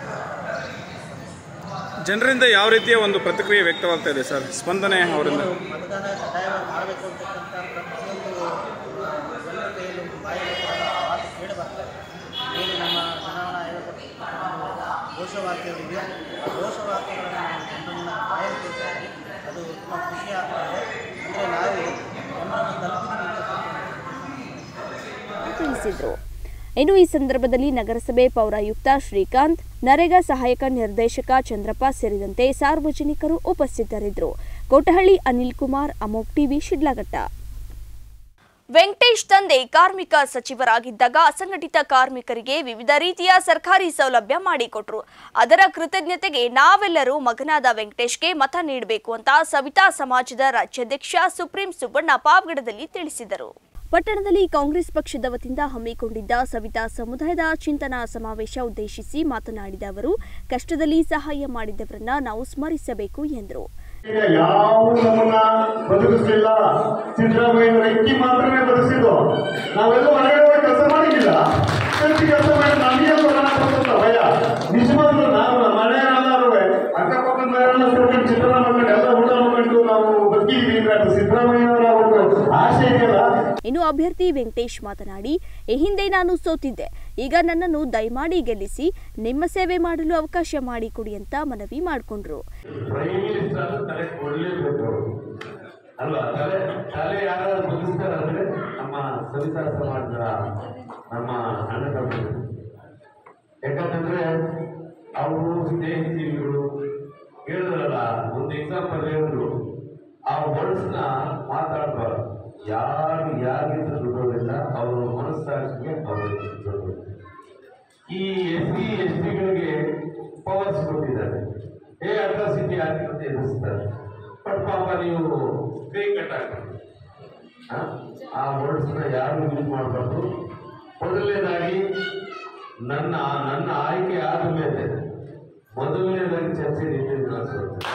ಜನರಿಂದ ಯಾವ ರೀತಿಯ ಒಂದು ಪ್ರತಿಕ್ರಿಯೆ ವ್ಯಕ್ತವಾಗ್ತಾ ಇದೆ ಸರ್ ಸ್ಪಂದನೆ ಅವರಿಂದ ಮತದಾನ ಕಡ್ಡಾಯವಾಗಿ ಮಾಡಬೇಕು ಅಂತಕ್ಕಂಥ ಪ್ರತಿಯೊಂದು ಆ, ಜನರ ಕೈಯಲ್ಲಿ ಒಂದು ಬಾಯಲ್ಲಿ ಕೂಡ ಮಾತು ಕೇಳಿ ಬರ್ತಾರೆ ಏನು ನಮ್ಮ ಚುನಾವಣಾ ಆಯೋಗ ಕೊಟ್ಟಿರ್ತಕ್ಕಂಥ ಘೋಷವಾಕ್ಯಗಳಿವೆ ಆ ಘೋಷವಾಕ್ಯಗಳನ್ನು ನಾವು ಜನರನ್ನ ಬಾಯಲ್ಲಿ ಕೇಳ್ತಾರೆ ಅದು ತುಂಬ ಖುಷಿ ಆಗ್ತಾ ಇದೆ ಅಂದರೆ ನಾವು ಜನರನ್ನು ತಲುಪಿದ್ದೀವಿ ಅಂತಕ್ಕಂಥ ತಿಳಿಸಿದ್ರು ಇನ್ನು ಈ ಸಂದರ್ಭದಲ್ಲಿ ನಗರಸಭೆ ಪೌರಾಯುಕ್ತ ಶ್ರೀಕಾಂತ್ ನರೇಗಾ ಸಹಾಯಕ ನಿರ್ದೇಶಕ ಚಂದ್ರಪ್ಪ ಸೇರಿದಂತೆ ಸಾರ್ವಜನಿಕರು ಉಪಸ್ಥಿತರಿದ್ದರು ಕೋಟಹಳ್ಳಿ ಅನಿಲ್ ಕುಮಾರ್ ಅಮೋಕ್ ಟಿವಿ ಶಿಡ್ಲಘಟ್ಟ ವೆಂಕಟೇಶ್ ತಂದೆ ಕಾರ್ಮಿಕ ಸಚಿವರಾಗಿದ್ದಾಗ ಅಸಂಘಟಿತ ಕಾರ್ಮಿಕರಿಗೆ ವಿವಿಧ ರೀತಿಯ ಸರ್ಕಾರಿ ಸೌಲಭ್ಯ ಮಾಡಿಕೊಟ್ರು ಅದರ ಕೃತಜ್ಞತೆಗೆ ನಾವೆಲ್ಲರೂ ಮಗನಾದ ವೆಂಕಟೇಶ್ಗೆ ಮತ ನೀಡಬೇಕು ಅಂತ ಸವಿತಾ ಸಮಾಜದ ರಾಜ್ಯಾಧ್ಯಕ್ಷ ಸುಪ್ರೀಂ ಸುಬ್ಬಣ್ಣ ಪಾವಗಡದಲ್ಲಿ ತಿಳಿಸಿದರು ಪಟ್ಟಣದಲ್ಲಿ ಕಾಂಗ್ರೆಸ್ ಪಕ್ಷದ ವತಿಯಿಂದ ಹಮ್ಮಿಕೊಂಡಿದ್ದ ಸವಿತಾ ಸಮುದಾಯದ ಚಿಂತನಾ ಸಮಾವೇಶ ಉದ್ದೇಶಿಸಿ ಮಾತನಾಡಿದ ಅವರು ಕಷ್ಟದಲ್ಲಿ ಸಹಾಯ ಮಾಡಿದವರನ್ನ ನಾವು ಸ್ಮರಿಸಬೇಕು ಎಂದರು ಯಾವ ನಮ್ಮನ್ನ ಬದುಕಿಸ್ಲಿಲ್ಲ ಸಿದ್ದರಾಮಯ್ಯನವರ ಇಕ್ಕಿ ಮಾತ್ರನೇ ಬದುಕಿಸಿದ್ದು ನಾವೆಲ್ಲ ಹೊರಗಡೆ ಹೋಗಿ ಕೆಲಸ ಮಾಡಿದ್ದಿಲ್ಲ ಕೆಲಸ ಕೆಲಸ ಮಾಡಿ ನಮಗೆ ಕೊರೋನಾ ಬರ್ತದ ಭಯ ನಿಜವಾಗ್ಲೂ ನಾವು ನಮ್ಮ ಮನೆಯಲ್ಲಾರು ಅಕ್ಕಪಕ್ಕದ ಮನೆಯಲ್ಲ ಸೇರ್ಕೊಂಡು ಚಿತ್ರ ಮಾಡ್ಕೊಂಡು ಎಲ್ಲ ಊಟ ಮಾಡ್ಕೊಂಡು ನಾವು ಬದುಕಿದ್ವಿ ಅದು ಸಿದ್ದರಾಮಯ್ಯನವರ ಒಂದು ಆಸೆ ಇದೆಯಲ್ಲ ಇನ್ನು ಅಭ್ಯರ್ಥಿ ವೆಂಕಟೇಶ್ ಮಾತನಾಡಿ ಈ ಹಿಂದೆ ನಾನು ಸೋತಿದ್ದೆ ಈಗ ನನ್ನನ್ನು ದಯಮಾಡಿ ಗೆಲ್ಲಿಸಿ ನಿಮ್ಮ ಸೇವೆ ಮಾಡಲು ಅವಕಾಶ ಮಾಡಿಕೊಡಿ ಅಂತ ಮನವಿ ಮಾಡಿಕೊಂಡ್ರು ಪ್ರೈಮ್ ಮಿನಿಸ್ಟರ್ ತಲೆ ಕೊಡ್ಲೇಬೇಕು ಅಲ್ವಾ ತಲೆ ತಲೆ ಯಾರಾದ್ರೂ ಬದುಕ್ತಾರಂದ್ರೆ ನಮ್ಮ ಸವಿತಾ ಸಮಾಜದ ನಮ್ಮ ಅಣ್ಣ ತಮ್ಮರು ಯಾಕಂತಂದ್ರೆ ಅವರು ಸ್ನೇಹಿತರು ಹೇಳಿದ್ರಲ್ಲ ಒಂದು ಎಕ್ಸಾಂಪಲ್ ಹೇಳಿದ್ರು ಆ ವರ್ಡ್ಸ್ನ ಮಾತಾಡಬಾರ್ದು ಯಾರು ಯಾರಿಗಿಂತ ದುಡ್ಡೋದಿಲ್ಲ ಅವರು ಮನಸ್ಸಾಕ್ಷಿಗೆ ಅವರು ಈ ಎಸ್ ಸಿ ಎಸ್ ಟಿಗಳಿಗೆ ಪವರ್ಸ್ ಕೊಟ್ಟಿದ್ದಾರೆ ಏ ಅಟ್ರಾಸಿಟಿ ಆಗಿ ಅಂತ ಎದುರಿಸ್ತಾರೆ ಬಟ್ ಪಾಪ ನೀವು ಕೈ ಕಟ್ಟಾಕ್ರಿ ಆ? ಆ ವರ್ಡ್ಸ್ನ ಯಾರು ಯೂಸ್ ಮಾಡಬಾರ್ದು ಮೊದಲನೇದಾಗಿ ನನ್ನ ನನ್ನ ಆಯ್ಕೆ ಆದ ಮೇಲೆ ಮೊದಲನೇದಾಗಿ ಚರ್ಚೆ ನೀತಿ ನಡೆಸುತ್ತೆ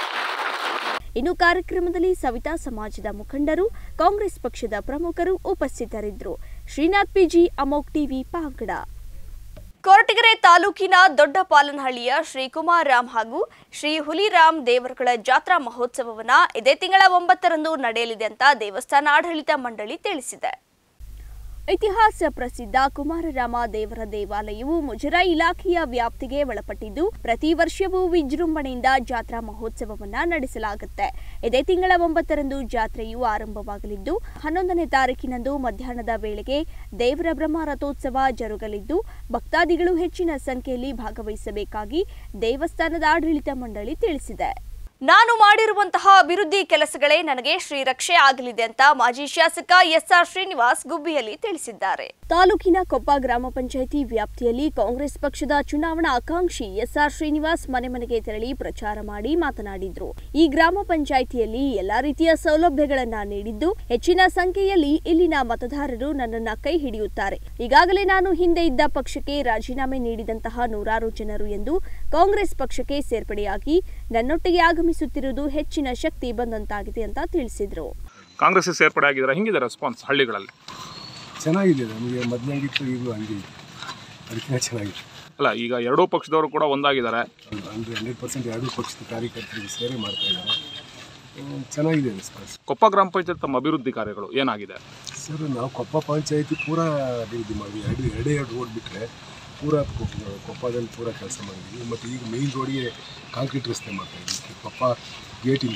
ಇನ್ನು ಕಾರ್ಯಕ್ರಮದಲ್ಲಿ ಸವಿತಾ ಸಮಾಜದ ಮುಖಂಡರು ಕಾಂಗ್ರೆಸ್ ಪಕ್ಷದ ಪ್ರಮುಖರು ಉಪಸ್ಥಿತರಿದ್ದರು ಶ್ರೀನಾಥ್ ಪಿಜಿ ಅಮೋಕ್ ಟಿವಿ ಪಾವಗಡ ಕೊರಟಗೆರೆ ತಾಲೂಕಿನ ದೊಡ್ಡಪಾಲನಹಳ್ಳಿಯ ಶ್ರೀ ಕುಮಾರರಾಮ್ ಹಾಗೂ ಶ್ರೀ ಹುಲಿರಾಮ್ ದೇವರುಗಳ ಜಾತ್ರಾ ಮಹೋತ್ಸವವನ್ನ ಇದೇ ತಿಂಗಳ ಒಂಬತ್ತರಂದು ನಡೆಯಲಿದೆ ಅಂತ ದೇವಸ್ಥಾನ ಆಡಳಿತ ಮಂಡಳಿ ತಿಳಿಸಿದೆ ಇತಿಹಾಸ ಪ್ರಸಿದ್ಧ ಕುಮಾರರಾಮ ದೇವರ ದೇವಾಲಯವು ಮುಜರಾಯಿ ಇಲಾಖೆಯ ವ್ಯಾಪ್ತಿಗೆ ಒಳಪಟ್ಟಿದ್ದು ಪ್ರತಿ ವರ್ಷವೂ ವಿಜೃಂಭಣೆಯಿಂದ ಜಾತ್ರಾ ಮಹೋತ್ಸವವನ್ನ ನಡೆಸಲಾಗುತ್ತೆ ಇದೇ ತಿಂಗಳ ಒಂಬತ್ತರಂದು ಜಾತ್ರೆಯು ಆರಂಭವಾಗಲಿದ್ದು ಹನ್ನೊಂದನೇ ತಾರೀಕಿನಂದು ಮಧ್ಯಾಹ್ನದ ವೇಳೆಗೆ ದೇವರ ಬ್ರಹ್ಮ ರಥೋತ್ಸವ ಜರುಗಲಿದ್ದು ಭಕ್ತಾದಿಗಳು ಹೆಚ್ಚಿನ ಸಂಖ್ಯೆಯಲ್ಲಿ ಭಾಗವಹಿಸಬೇಕಾಗಿ ದೇವಸ್ಥಾನದ ಆಡಳಿತ ಮಂಡಳಿ ತಿಳಿಸಿದೆ ನಾನು ಮಾಡಿರುವಂತಹ ಅಭಿವೃದ್ಧಿ ಕೆಲಸಗಳೇ ನನಗೆ ಶ್ರೀರಕ್ಷೆ ಆಗಲಿದೆ ಅಂತ ಮಾಜಿ ಶಾಸಕ ಎಸ್ಆರ್ ಶ್ರೀನಿವಾಸ್ ಗುಬ್ಬಿಯಲ್ಲಿ ತಿಳಿಸಿದ್ದಾರೆ ತಾಲೂಕಿನ ಕೊಪ್ಪ ಗ್ರಾಮ ಪಂಚಾಯಿತಿ ವ್ಯಾಪ್ತಿಯಲ್ಲಿ ಕಾಂಗ್ರೆಸ್ ಪಕ್ಷದ ಚುನಾವಣಾ ಆಕಾಂಕ್ಷಿ ಎಸ್ಆರ್ ಶ್ರೀನಿವಾಸ್ ಮನೆ ಮನೆಗೆ ತೆರಳಿ ಪ್ರಚಾರ ಮಾಡಿ ಮಾತನಾಡಿದ್ರು ಈ ಗ್ರಾಮ ಪಂಚಾಯಿತಿಯಲ್ಲಿ ಎಲ್ಲಾ ರೀತಿಯ ಸೌಲಭ್ಯಗಳನ್ನ ನೀಡಿದ್ದು ಹೆಚ್ಚಿನ ಸಂಖ್ಯೆಯಲ್ಲಿ ಇಲ್ಲಿನ ಮತದಾರರು ನನ್ನನ್ನ ಕೈ ಹಿಡಿಯುತ್ತಾರೆ ಈಗಾಗಲೇ ನಾನು ಹಿಂದೆ ಇದ್ದ ಪಕ್ಷಕ್ಕೆ ರಾಜೀನಾಮೆ ನೀಡಿದಂತಹ ನೂರಾರು ಜನರು ಎಂದು ಕಾಂಗ್ರೆಸ್ ಪಕ್ಷಕ್ಕೆ ಸೇರ್ಪಡೆಯಾಗಿ ನನ್ನೊಟ್ಟಿಗೆ ಆಗಮಿಸುತ್ತಿರುವುದು ಹೆಚ್ಚಿನ ಶಕ್ತಿ ಬಂದಂತಾಗಿದೆ ಅಂತ ತಿಳಿಸಿದ್ರು ಕಾಂಗ್ರೆಸ್ ಸೇರ್ಪಡೆ ಆಗಿದ್ದಾರೆ ಹಿಂಗಿದೆ ರೆಸ್ಪಾನ್ಸ್ ಹಳ್ಳಿಗಳಲ್ಲಿ ಚೆನ್ನಾಗಿದೆ ನಮಗೆ ಮೊದಲಾಗಿತ್ತು ಈಗಲೂ ಹಂಗೆ ಇದೆ ಅದಕ್ಕಿಂತ ಚೆನ್ನಾಗಿದೆ ಅಲ್ಲ ಈಗ ಎರಡೂ ಪಕ್ಷದವರು ಕೂಡ ಒಂದಾಗಿದ್ದಾರೆ ಅಂದರೆ ಹಂಡ್ರೆಡ್ ಪರ್ಸೆಂಟ್ ಎರಡೂ ಪಕ್ಷದ ಕಾರ್ಯಕರ್ತರಿಗೆ ಸೇವೆ ಮಾಡ್ತಾ ಇದ್ದಾರೆ ಹ್ಮ್, ಚೆನ್ನಾಗಿದೆ ರೆಸ್ಪಾನ್ಸ್ ಕೊಪ್ಪ ಗ್ರಾಮ ಪಂಚಾಯತ್ ತಮ್ಮ ಅಭಿವೃದ್ಧಿ ಕಾರ್ಯಗಳು ಏನಾಗಿದೆ ಸರ್ ನಾವು ಕೊಪ್ಪ ಪಂಚಾಯತಿ ಪೂರಾ ಅಭಿವೃದ್ಧಿ ಮಾಡಿದ್ವಿ ಎರಡು ಎರಡೇ ಎರಡು ರೋಡ್ ಬಿಟ್ಟರೆ ಪೂರಾ ಕೊಪ್ಪ- ಕೊಪ್ಪದಲ್ಲಿ ಪೂರಾ ಕೆಲಸ ಮಾಡಿದ್ವಿ ಮತ್ತು ಈಗ ಮೇಯ್ನ್ ರೋಡಿಗೆ ಕಾಂಕ್ರೀಟ್ ರಸ್ತೆ ಮಾಡ್ತಾ ಇದ್ವಿ ಕೊಪ್ಪ ಗೇಟಿಂದ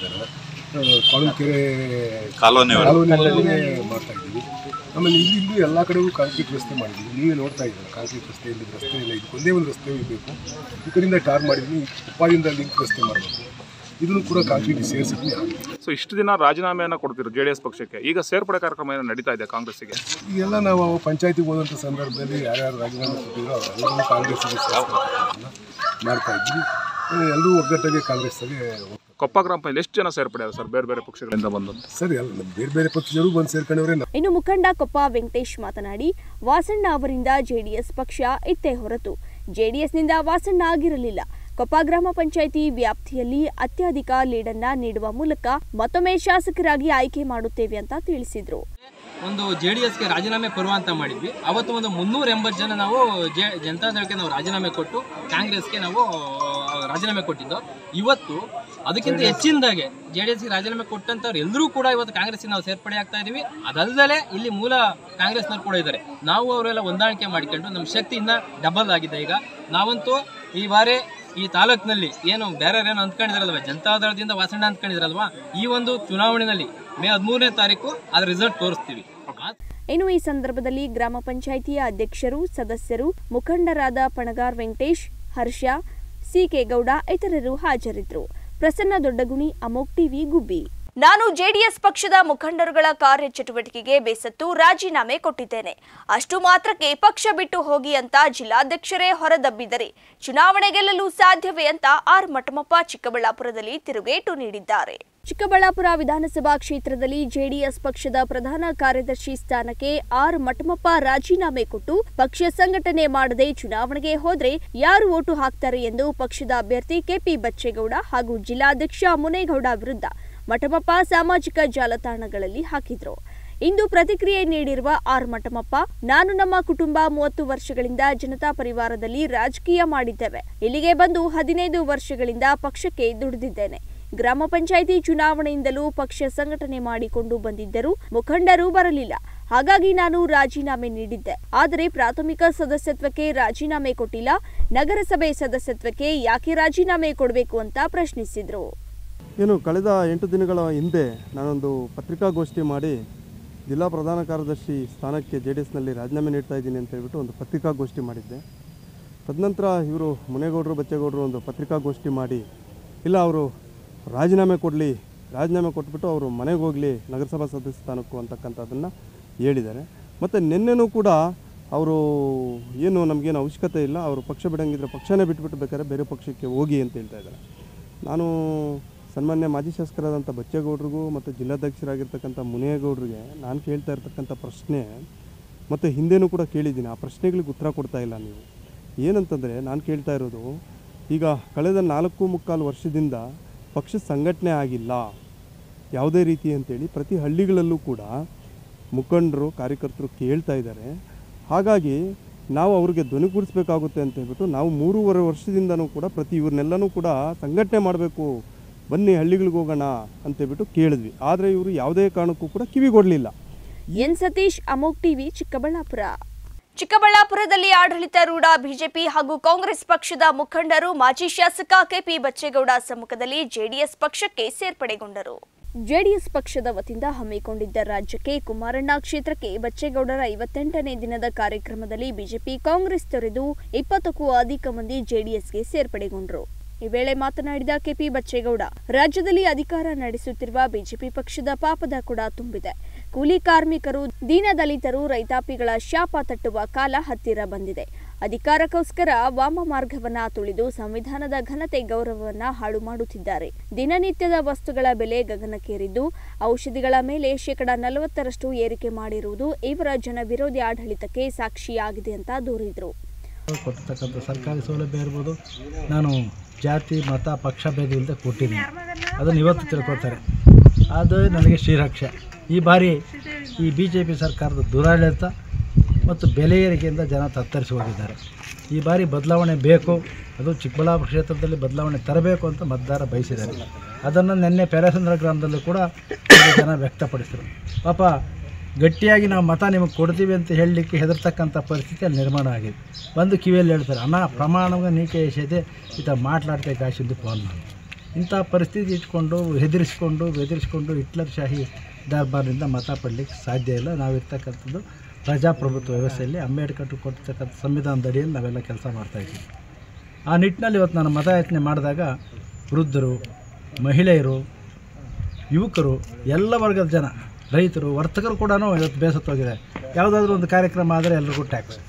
ಕೊಳಂಕೆರೆ ಕಾಲೋನಿವರೆಗೂ. ಕಾಲೋನಿವರೆಗೂ ಮಾಡ್ತಾ ಇದ್ದೀವಿ ಆಮೇಲೆ ಇಲ್ಲಿ ಇಲ್ಲೂ ಎಲ್ಲ ಕಡೆಗೂ ಕಾಂಕ್ರೀಟ್ ರಸ್ತೆ ಮಾಡಿದ್ವಿ ನೀವೇ ನೋಡ್ತಾ ಇದ್ದೀರ ಕಾಂಕ್ರೀಟ್ ರಸ್ತೆ ಇಲ್ಲಿ ರಸ್ತೆ ಇಲ್ಲ ಇದಕ್ಕೊಂದೇ ಒಂದು ರಸ್ತೆ ಬೇಕು ಈ ಕಡೆಯಿಂದ ಟಾರ್ ಮಾಡಿದ್ವಿ ಕೊಪ್ಪದಿಂದ ಲಿಂಕ್ ರಸ್ತೆ ಮಾಡಬೇಕು ಇದನ್ನು ಕೂಡ ಕಾಂಕ್ರೀಟ್ ಸೇರಿಸಿದ್ವಿ ಆಗಿದೆ ಸೊ ಇಷ್ಟು ದಿನ ರಾಜೀನಾಮೆಯನ್ನು ಕೊಡ್ತಿದ್ರು ಜೆ ಡಿ ಎಸ್ ಪಕ್ಷಕ್ಕೆ ಈಗ ಸೇರ್ಪಡೆ ಕಾರ್ಯಕ್ರಮ ಏನೋ ನಡೀತಾ ಇದೆ ಕಾಂಗ್ರೆಸ್ಸಿಗೆ ಈಗೆಲ್ಲ ನಾವು ಪಂಚಾಯತಿಗೆ ಹೋದಂಥ ಸಂದರ್ಭದಲ್ಲಿ ಯಾರ್ಯಾರು ರಾಜೀನಾಮೆ ಕೊಟ್ಟಿದ್ರು ಅವರೆಲ್ಲರೂ ಕಾಂಗ್ರೆಸ್ಸಿಗೆ ಸೇರ್ಸ್ಕೊಳ್ತಕ್ಕಂಥದ್ದನ್ನ ಮಾಡ್ತಾ ಇದ್ವಿ ಎಲ್ಲರೂ ಒಗ್ಗಟ್ಟಾಗಿ ಕಾಂಗ್ರೆಸ್ಸಿಗೆ ಹೋಗ್ತಾರೆ ಕೊಪ್ಪ ಗ್ರಾಮ ಪಂಚಾಯತ್ ಎಷ್ಟು ಜನ ಸೇರ್ಪಡೆ ಆಗಿದೆ ಸರ್ ಬೇರೆ ಬೇರೆ ಪಕ್ಷಗಳಿಂದ ಬಂದು ಸರಿ ಅಲ್ಲ ನಮ್ಮ ಬೇರೆ ಬೇರೆ ಪಕ್ಷದವರು ಬಂದು ಸೇರ್ಕೊಂಡವ್ರೆ ನಾವು ಇನ್ನು ಮುಖಂಡ ಕೊಪ್ಪ ವೆಂಕಟೇಶ್ ಮಾತನಾಡಿ ವಾಸಣ್ಣ ಅವರಿಂದ ಜೆಡಿಎಸ್ ಪಕ್ಷ ಇತ್ತೇ ಹೊರತು ಜೆಡಿಎಸ್ನಿಂದ ವಾಸಣ್ಣ ಆಗಿರಲಿಲ್ಲ ಕೊಪ್ಪ ಗ್ರಾಮ ಪಂಚಾಯಿತಿ ವ್ಯಾಪ್ತಿಯಲ್ಲಿ ಅತ್ಯಧಿಕ ಲೀಡನ್ನ ನೀಡುವ ಮೂಲಕ ಮತ್ತೊಮ್ಮೆ ಶಾಸಕರಾಗಿ ಆಯ್ಕೆ ಮಾಡುತ್ತೇವೆ ಅಂತ ತಿಳಿಸಿದ್ರು ಒಂದು ಜೆ ಡಿ ಎಸ್ಗೆ ರಾಜೀನಾಮೆ ಕೊಡುವ ಅಂತ ಮಾಡಿದ್ವಿ ಅವತ್ತು ಒಂದು ಮುನ್ನೂರ ಎಂಬತ್ತು ಜನ ನಾವು ಜೆ ಜನತಾದಳಕ್ಕೆ ನಾವು ರಾಜೀನಾಮೆ ಕೊಟ್ಟು ಕಾಂಗ್ರೆಸ್ಗೆ ನಾವು ಆ, ರಾಜೀನಾಮೆ ಕೊಟ್ಟಿದ್ದು ಇವತ್ತು ಅದಕ್ಕಿಂತ ಹೆಚ್ಚಿನದಾಗೆ ಜೆ ಡಿ ಎಸ್ಗೆ ರಾಜೀನಾಮೆ ಕೊಟ್ಟಂತವ್ರು ಎಲ್ಲರೂ ಕೂಡ ಇವತ್ತು ಕಾಂಗ್ರೆಸ್ಗೆ ನಾವು ಸೇರ್ಪಡೆ ಆಗ್ತಾ ಇದೀವಿ ಅದಲ್ಲದೆ ಇಲ್ಲಿ ಮೂಲ ಕಾಂಗ್ರೆಸ್ನವ್ರು ಕೂಡ ಇದ್ದಾರೆ ನಾವು ಅವರೆಲ್ಲ ಹೊಂದಾಣಿಕೆ ಮಾಡಿಕೊಂಡು ನಮ್ಮ ಶಕ್ತಿ ಇನ್ನ ಡಬಲ್ ಆಗಿದೆ ಈಗ ನಾವಂತೂ ಈ ಬಾರಿ ಈ ತಾಲೂಕಿನಲ್ಲಿ ಏನು ಬೇರೆ ಏನೋ ಅಂದ್ಕೊಂಡಿದ್ರಲ್ವ ಜನತಾದಳದಿಂದ ವಾಸಣ್ಣ ಅಂದ್ಕೊಂಡಿದ್ರಲ್ವಾ ಈ ಒಂದು ಚುನಾವಣೆಯಲ್ಲಿ ಮೇ ಹದಿಮೂರನೇ ತಾರೀಕು ಅದ್ರ ರಿಸಲ್ಟ್ ತೋರಿಸ್ತೀವಿ ಇನ್ನು ಈ ಸಂದರ್ಭದಲ್ಲಿ ಗ್ರಾಮ ಪಂಚಾಯಿತಿಯ ಅಧ್ಯಕ್ಷರು ಸದಸ್ಯರು ಮುಖಂಡರಾದ ಪಣಗಾರ್ ವೆಂಕಟೇಶ್ ಹರ್ಷ ಸಿಕೆ ಗೌಡ ಇತರರು ಹಾಜರಿದ್ದರು ಪ್ರಸನ್ನ ದೊಡ್ಡಗುಣಿ ಅಮೋಕ್ ಟಿವಿ ಗುಬ್ಬಿ ನಾನು ಜೆಡಿಎಸ್ ಪಕ್ಷದ ಮುಖಂಡರುಗಳ ಕಾರ್ಯಚಟುವಟಿಕೆಗೆ ಬೇಸತ್ತು ರಾಜೀನಾಮೆ ಕೊಟ್ಟಿದ್ದೇನೆ ಅಷ್ಟು ಮಾತ್ರಕ್ಕೆ ಪಕ್ಷ ಬಿಟ್ಟು ಹೋಗಿ ಅಂತ ಜಿಲ್ಲಾಧ್ಯಕ್ಷರೇ ಹೊರದಬ್ಬಿದರೆ ಚುನಾವಣೆ ಗೆಲ್ಲಲು ಸಾಧ್ಯವೇ ಅಂತ ಆರ್ ಮಠಮಪ್ಪ ಚಿಕ್ಕಬಳ್ಳಾಪುರದಲ್ಲಿ ತಿರುಗೇಟು ನೀಡಿದ್ದಾರೆ ಚಿಕ್ಕಬಳ್ಳಾಪುರ ವಿಧಾನಸಭಾ ಕ್ಷೇತ್ರದಲ್ಲಿ ಜೆಡಿಎಸ್ ಪಕ್ಷದ ಪ್ರಧಾನ ಕಾರ್ಯದರ್ಶಿ ಸ್ಥಾನಕ್ಕೆ ಆರ್ ಮಠಮಪ್ಪ ರಾಜೀನಾಮೆ ಕೊಟ್ಟು ಪಕ್ಷ ಸಂಘಟನೆ ಮಾಡದೆ ಚುನಾವಣೆಗೆ ಹೋದ್ರೆ ಯಾರು ಓಟು ಹಾಕ್ತಾರೆ ಎಂದು ಪಕ್ಷದ ಅಭ್ಯರ್ಥಿ ಕೆಪಿ ಬಚ್ಚೇಗೌಡ ಹಾಗೂ ಜಿಲ್ಲಾಧ್ಯಕ್ಷ ಮುನೇಗೌಡ ವಿರುದ್ಧ ಮಠಮಪ್ಪ ಸಾಮಾಜಿಕ ಜಾಲತಾಣಗಳಲ್ಲಿ ಹಾಕಿದ್ರು ಇಂದು ಪ್ರತಿಕ್ರಿಯೆ ನೀಡಿರುವ ಆರ್ ಮಠಮಪ್ಪ ನಾನು ನಮ್ಮ ಕುಟುಂಬ ಮೂವತ್ತು ವರ್ಷಗಳಿಂದ ಜನತಾ ಪರಿವಾರದಲ್ಲಿ ರಾಜಕೀಯ ಮಾಡಿದ್ದೇವೆ ಇಲ್ಲಿಗೆ ಬಂದು ಹದಿನೈದು ವರ್ಷಗಳಿಂದ ಪಕ್ಷಕ್ಕೆ ದುಡಿದಿದ್ದೇನೆ ಗ್ರಾಮ ಪಂಚಾಯಿತಿ ಚುನಾವಣೆಯಿಂದಲೂ ಪಕ್ಷ ಸಂಘಟನೆ ಮಾಡಿಕೊಂಡು ಬಂದಿದ್ದರೂ ಮುಖಂಡರು ಬರಲಿಲ್ಲ ಹಾಗಾಗಿ ನಾನು ರಾಜೀನಾಮೆ ನೀಡಿದ್ದೆ ಆದರೆ ಪ್ರಾಥಮಿಕ ಸದಸ್ಯತ್ವಕ್ಕೆ ರಾಜೀನಾಮೆ ಕೊಟ್ಟಿಲ್ಲ ನಗರಸಭೆ ಸದಸ್ಯತ್ವಕ್ಕೆ ಯಾಕೆ ರಾಜೀನಾಮೆ ಕೊಡಬೇಕು ಅಂತ ಪ್ರಶ್ನಿಸಿದ್ರು ಏನು ಕಳೆದ ಎಂಟು ದಿನಗಳ ಹಿಂದೆ ನಾನೊಂದು ಪತ್ರಿಕಾಗೋಷ್ಠಿ ಮಾಡಿ ಜಿಲ್ಲಾ ಪ್ರಧಾನ ಕಾರ್ಯದರ್ಶಿ ಸ್ಥಾನಕ್ಕೆ ಜೆ ಡಿ ಎಸ್ನಲ್ಲಿ ರಾಜೀನಾಮೆ ನೀಡ್ತಾ ಇದ್ದೀನಿ ಅಂತ ಹೇಳ್ಬಿಟ್ಟು ಒಂದು ಪತ್ರಿಕಾಗೋಷ್ಠಿ ಮಾಡಿದ್ದೆ ತದನಂತರ ಇವರು ಮುನೇಗೌಡರು ಬಚ್ಚೇಗೌಡರು ಒಂದು ಪತ್ರಿಕಾಗೋಷ್ಠಿ ಮಾಡಿ ಇಲ್ಲ ಅವರು ರಾಜೀನಾಮೆ ಕೊಡಲಿ ರಾಜೀನಾಮೆ ಕೊಟ್ಬಿಟ್ಟು ಅವರು ಮನೆಗೆ ಹೋಗಲಿ ನಗರಸಭಾ ಸದಸ್ಯ ಸ್ಥಾನಕ್ಕೂ ಅಂತಕ್ಕಂಥದ್ದನ್ನು ಹೇಳಿದ್ದಾರೆ ಮತ್ತು ನಿನ್ನೆನೂ ಕೂಡ ಅವರು ಏನು ನಮಗೇನು ಅವಶ್ಯಕತೆ ಇಲ್ಲ ಅವರು ಪಕ್ಷ ಬಿಡಂಗಿದ್ರೆ ಪಕ್ಷನೇ ಬಿಟ್ಬಿಟ್ಟು ಬೇಕಾದ್ರೆ ಬೇರೆ ಪಕ್ಷಕ್ಕೆ ಹೋಗಿ ಅಂತ ಹೇಳ್ತಾ ಇದ್ದಾರೆ ನಾನು ಸನ್ಮಾನ್ಯ ಮಾಜಿ ಶಾಸಕರಾದಂಥ ಬಚ್ಚೇಗೌಡರಿಗೂ ಮತ್ತು ಜಿಲ್ಲಾಧ್ಯಕ್ಷರಾಗಿರ್ತಕ್ಕಂಥ ಮುನಿಯೇಗೌಡರಿಗೆ ನಾನು ಕೇಳ್ತಾ ಇರ್ತಕ್ಕಂಥ ಪ್ರಶ್ನೆ ಮತ್ತು ಹಿಂದೆನೂ ಕೂಡ ಕೇಳಿದ್ದೀನಿ ಆ ಪ್ರಶ್ನೆಗಳಿಗೆ ಉತ್ತರ ಕೊಡ್ತಾ ಇಲ್ಲ ನೀವು ಏನಂತಂದರೆ ನಾನು ಕೇಳ್ತಾ ಇರೋದು ಈಗ ಕಳೆದ ನಾಲ್ಕು ಮುಕ್ಕಾಲು ವರ್ಷದಿಂದ ಪಕ್ಷ ಸಂಘಟನೆ ಆಗಿಲ್ಲ ಯಾವುದೇ ರೀತಿ ಅಂತೇಳಿ ಪ್ರತಿ ಹಳ್ಳಿಗಳಲ್ಲೂ ಕೂಡ ಮುಖಂಡರು ಕಾರ್ಯಕರ್ತರು ಕೇಳ್ತಾ ಇದ್ದಾರೆ ಹಾಗಾಗಿ ನಾವು ಅವ್ರಿಗೆ ಧ್ವನಿಗೂಡಿಸ್ಬೇಕಾಗುತ್ತೆ ಅಂತ ಹೇಳ್ಬಿಟ್ಟು ನಾವು ಮೂರುವರೆ ವರ್ಷದಿಂದನೂ ಕೂಡ ಪ್ರತಿ ಇವ್ರನ್ನೆಲ್ಲನೂ ಕೂಡ ಸಂಘಟನೆ ಮಾಡಬೇಕು ಬನ್ನಿ ಹಳ್ಳಿಗಳಿಗೆ ಹೋಗೋಣ ಅಂತೇಳ್ಬಿಟ್ಟು ಕೇಳಿದ್ವಿ ಆದರೆ ಇವರು ಯಾವುದೇ ಕಾರಣಕ್ಕೂ ಕೂಡ ಕಿವಿಗೊಡಲಿಲ್ಲ ಎನ್ ಸತೀಶ್ ಅಮೋಕ್ ಟಿವಿ ಚಿಕ್ಕಬಳ್ಳಾಪುರ ಚಿಕ್ಕಬಳ್ಳಾಪುರದಲ್ಲಿ ಆಡಳಿತಾರೂಢ ಬಿಜೆಪಿ ಹಾಗೂ ಕಾಂಗ್ರೆಸ್ ಪಕ್ಷದ ಮುಖಂಡರು ಮಾಜಿ ಶಾಸಕ ಕೆಪಿ ಬಚ್ಚೇಗೌಡ ಸಮ್ಮುಖದಲ್ಲಿ ಜೆಡಿಎಸ್ ಪಕ್ಷಕ್ಕೆ ಸೇರ್ಪಡೆಗೊಂಡರು ಜೆಡಿಎಸ್ ಪಕ್ಷದ ವತಿಯಿಂದ ಹಮ್ಮಿಕೊಂಡಿದ್ದ ರಾಜ್ಯಕ್ಕೆ ಕುಮಾರಣ್ಣ ಕ್ಷೇತ್ರಕ್ಕೆ ಬಚ್ಚೇಗೌಡರ ಐವತ್ತೆಂಟನೇ ದಿನದ ಕಾರ್ಯಕ್ರಮದಲ್ಲಿ ಬಿಜೆಪಿ ಕಾಂಗ್ರೆಸ್ ತೊರೆದು ಇಪ್ಪತ್ತಕ್ಕೂ ಅಧಿಕ ಮಂದಿ ಜೆಡಿಎಸ್ಗೆ ಸೇರ್ಪಡೆಗೊಂಡರು ಈ ವೇಳೆ ಮಾತನಾಡಿದ ಕೆಪಿ ಬಚ್ಚೇಗೌಡ ರಾಜ್ಯದಲ್ಲಿ ಅಧಿಕಾರ ನಡೆಸುತ್ತಿರುವ ಬಿಜೆಪಿ ಪಕ್ಷದ ಪಾಪದ ಕೂಡ ತುಂಬಿದೆ ಕೂಲಿ ಕಾರ್ಮಿಕರು ದೀನದಲಿತರು ರೈತಾಪಿಗಳ ಶಾಪ ತಟ್ಟುವ ಕಾಲ ಹತ್ತಿರ ಬಂದಿದೆ ಅಧಿಕಾರಕ್ಕೋಸ್ಕರ ವಾಮ ಮಾರ್ಗವನ್ನ ತುಳಿದು ಸಂವಿಧಾನದ ಘನತೆ ಗೌರವವನ್ನ ಹಾಳು ಮಾಡುತ್ತಿದ್ದಾರೆ ದಿನನಿತ್ಯದ ವಸ್ತುಗಳ ಬೆಲೆ ಗಗನಕ್ಕೇರಿದ್ದು ಔಷಧಿಗಳ ಮೇಲೆ ಶೇಕಡ ನಲವತ್ತರಷ್ಟು ಏರಿಕೆ ಮಾಡಿರುವುದು ಇವರ ಜನ ವಿರೋಧಿ ಆಡಳಿತಕ್ಕೆ ಸಾಕ್ಷಿಯಾಗಿದೆ ಅಂತ ದೂರಿದ್ರು ಕೊಟ್ಟಿರ್ತಕ್ಕಂಥ ಸರ್ಕಾರಿ ಸೌಲಭ್ಯ ಇರ್ಬೋದು ನಾನು ಜಾತಿ ಮತ ಪಕ್ಷ ಭೇದ ಇಲ್ಲದೆ ಕೊಟ್ಟಿದ್ದೀನಿ ಅದನ್ನು ಇವತ್ತು ತಿಳ್ಕೊತಾರೆ ಅದು ನನಗೆ ಶ್ರೀರಕ್ಷೆ ಈ ಬಾರಿ ಈ ಬಿ ಜೆ ಪಿ ಸರ್ಕಾರದ ದುರಾಡಳಿತ ಮತ್ತು ಬೆಲೆ ಏರಿಕೆಯಿಂದ ಜನ ತತ್ತರಿಸಿ ಹೋಗಿದ್ದಾರೆ ಈ ಬಾರಿ ಬದಲಾವಣೆ ಬೇಕು ಅದು ಚಿಕ್ಕಬಳ್ಳಾಪುರ ಕ್ಷೇತ್ರದಲ್ಲಿ ಬದಲಾವಣೆ ತರಬೇಕು ಅಂತ ಮತದಾರ ಬಯಸಿದ್ದಾರೆ ಅದನ್ನು ನಿನ್ನೆ ಪೆರೇಸಂದ್ರ ಗ್ರಾಮದಲ್ಲೂ ಕೂಡ ಕೆಲವು ಜನ ವ್ಯಕ್ತಪಡಿಸಿದರು ಪಾಪ ಗಟ್ಟಿಯಾಗಿ ನಾವು ಮತ ನಿಮಗೆ ಕೊಡ್ತೀವಿ ಅಂತ ಹೇಳಲಿಕ್ಕೆ ಹೆದರ್ತಕ್ಕಂಥ ಪರಿಸ್ಥಿತಿ ಅಲ್ಲಿ ನಿರ್ಮಾಣ ಆಗಿದೆ ಬಂದು ಕಿವಿಯಲ್ಲಿ ಹೇಳ್ತಾರೆ ಅಣ್ಣ ಪ್ರಮಾಣವಾಗಿ ನೀಕೆ ಎಸೆದೆ ಈತ ಮಾట్లాಡ್ತೆ ಕಾಶಿಂದು ಫೋನ್ ಮಾಡಿ ಇಂಥ ಪರಿಸ್ಥಿತಿ ಇಟ್ಕೊಂಡು ಹೆದರಿಸ್ಕೊಂಡು ಬೆದರಿಸ್ಕೊಂಡು ಹಿಟ್ಲರ್ ಶಾಹಿ ದರ್ಬಾರ್ನಿಂದ ಮತ ಪಡಲಿಕ್ಕೆ ಸಾಧ್ಯ ಇಲ್ಲ ನಾವಿರ್ತಕ್ಕಂಥದ್ದು ಪ್ರಜಾಪ್ರಭುತ್ವ ವ್ಯವಸ್ಥೆಯಲ್ಲಿ ಅಂಬೇಡ್ಕರ್ ಕೊಡ್ತಕ್ಕಂಥ ಸಂವಿಧಾನದ ಅಡಿಯಲ್ಲಿ ನಾವೆಲ್ಲ ಕೆಲಸ ಮಾಡ್ತಾಯಿದ್ದೀವಿ ಆ ನಿಟ್ಟಿನಲ್ಲಿ ಇವತ್ತು ನಾನು ಮತಯಾಚನೆ ಮಾಡಿದಾಗ ವೃದ್ಧರು ಮಹಿಳೆಯರು ಯುವಕರು ಎಲ್ಲ ವರ್ಗದ ಜನ ರೈತರು ವರ್ತಕರು ಕೂಡ ಇವತ್ತು ಬೇಸತ್ತೋಗಿದ್ದಾರೆ ಯಾವುದಾದ್ರೂ ಒಂದು ಕಾರ್ಯಕ್ರಮ ಆದರೆ ಎಲ್ರಿಗೂ ಟ್ಯಾಕ್ಸ್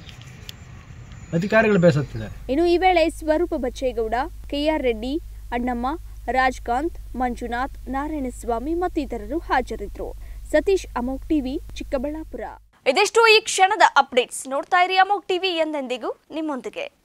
ಅಧಿಕಾರಿಗಳು ಬೇಸತ್ತಿದ್ದಾರೆ ಇನ್ನು ಈ ವೇಳೆ ಸ್ವರೂಪ ಬಚ್ಚೇಗೌಡ ಕೆಆರ್ ರೆಡ್ಡಿ ಅಣ್ಣಮ್ಮ ರಾಜ್ಕಾಂತ್ ಮಂಜುನಾಥ್ ನಾರಾಯಣಸ್ವಾಮಿ ಮತ್ತಿತರರು ಹಾಜರಿದ್ದರು ಸತೀಶ್ ಅಮೋಕ್ ಟಿವಿ ಚಿಕ್ಕಬಳ್ಳಾಪುರ ಇದಿಷ್ಟು ಈ ಕ್ಷಣದ ಅಪ್ಡೇಟ್ಸ್ ನೋಡ್ತಾ ಇರಿ ಅಮೋಕ್ ಟಿವಿ ಎಂದೆಂದಿಗೂ ನಿಮ್ಮೊಂದಿಗೆ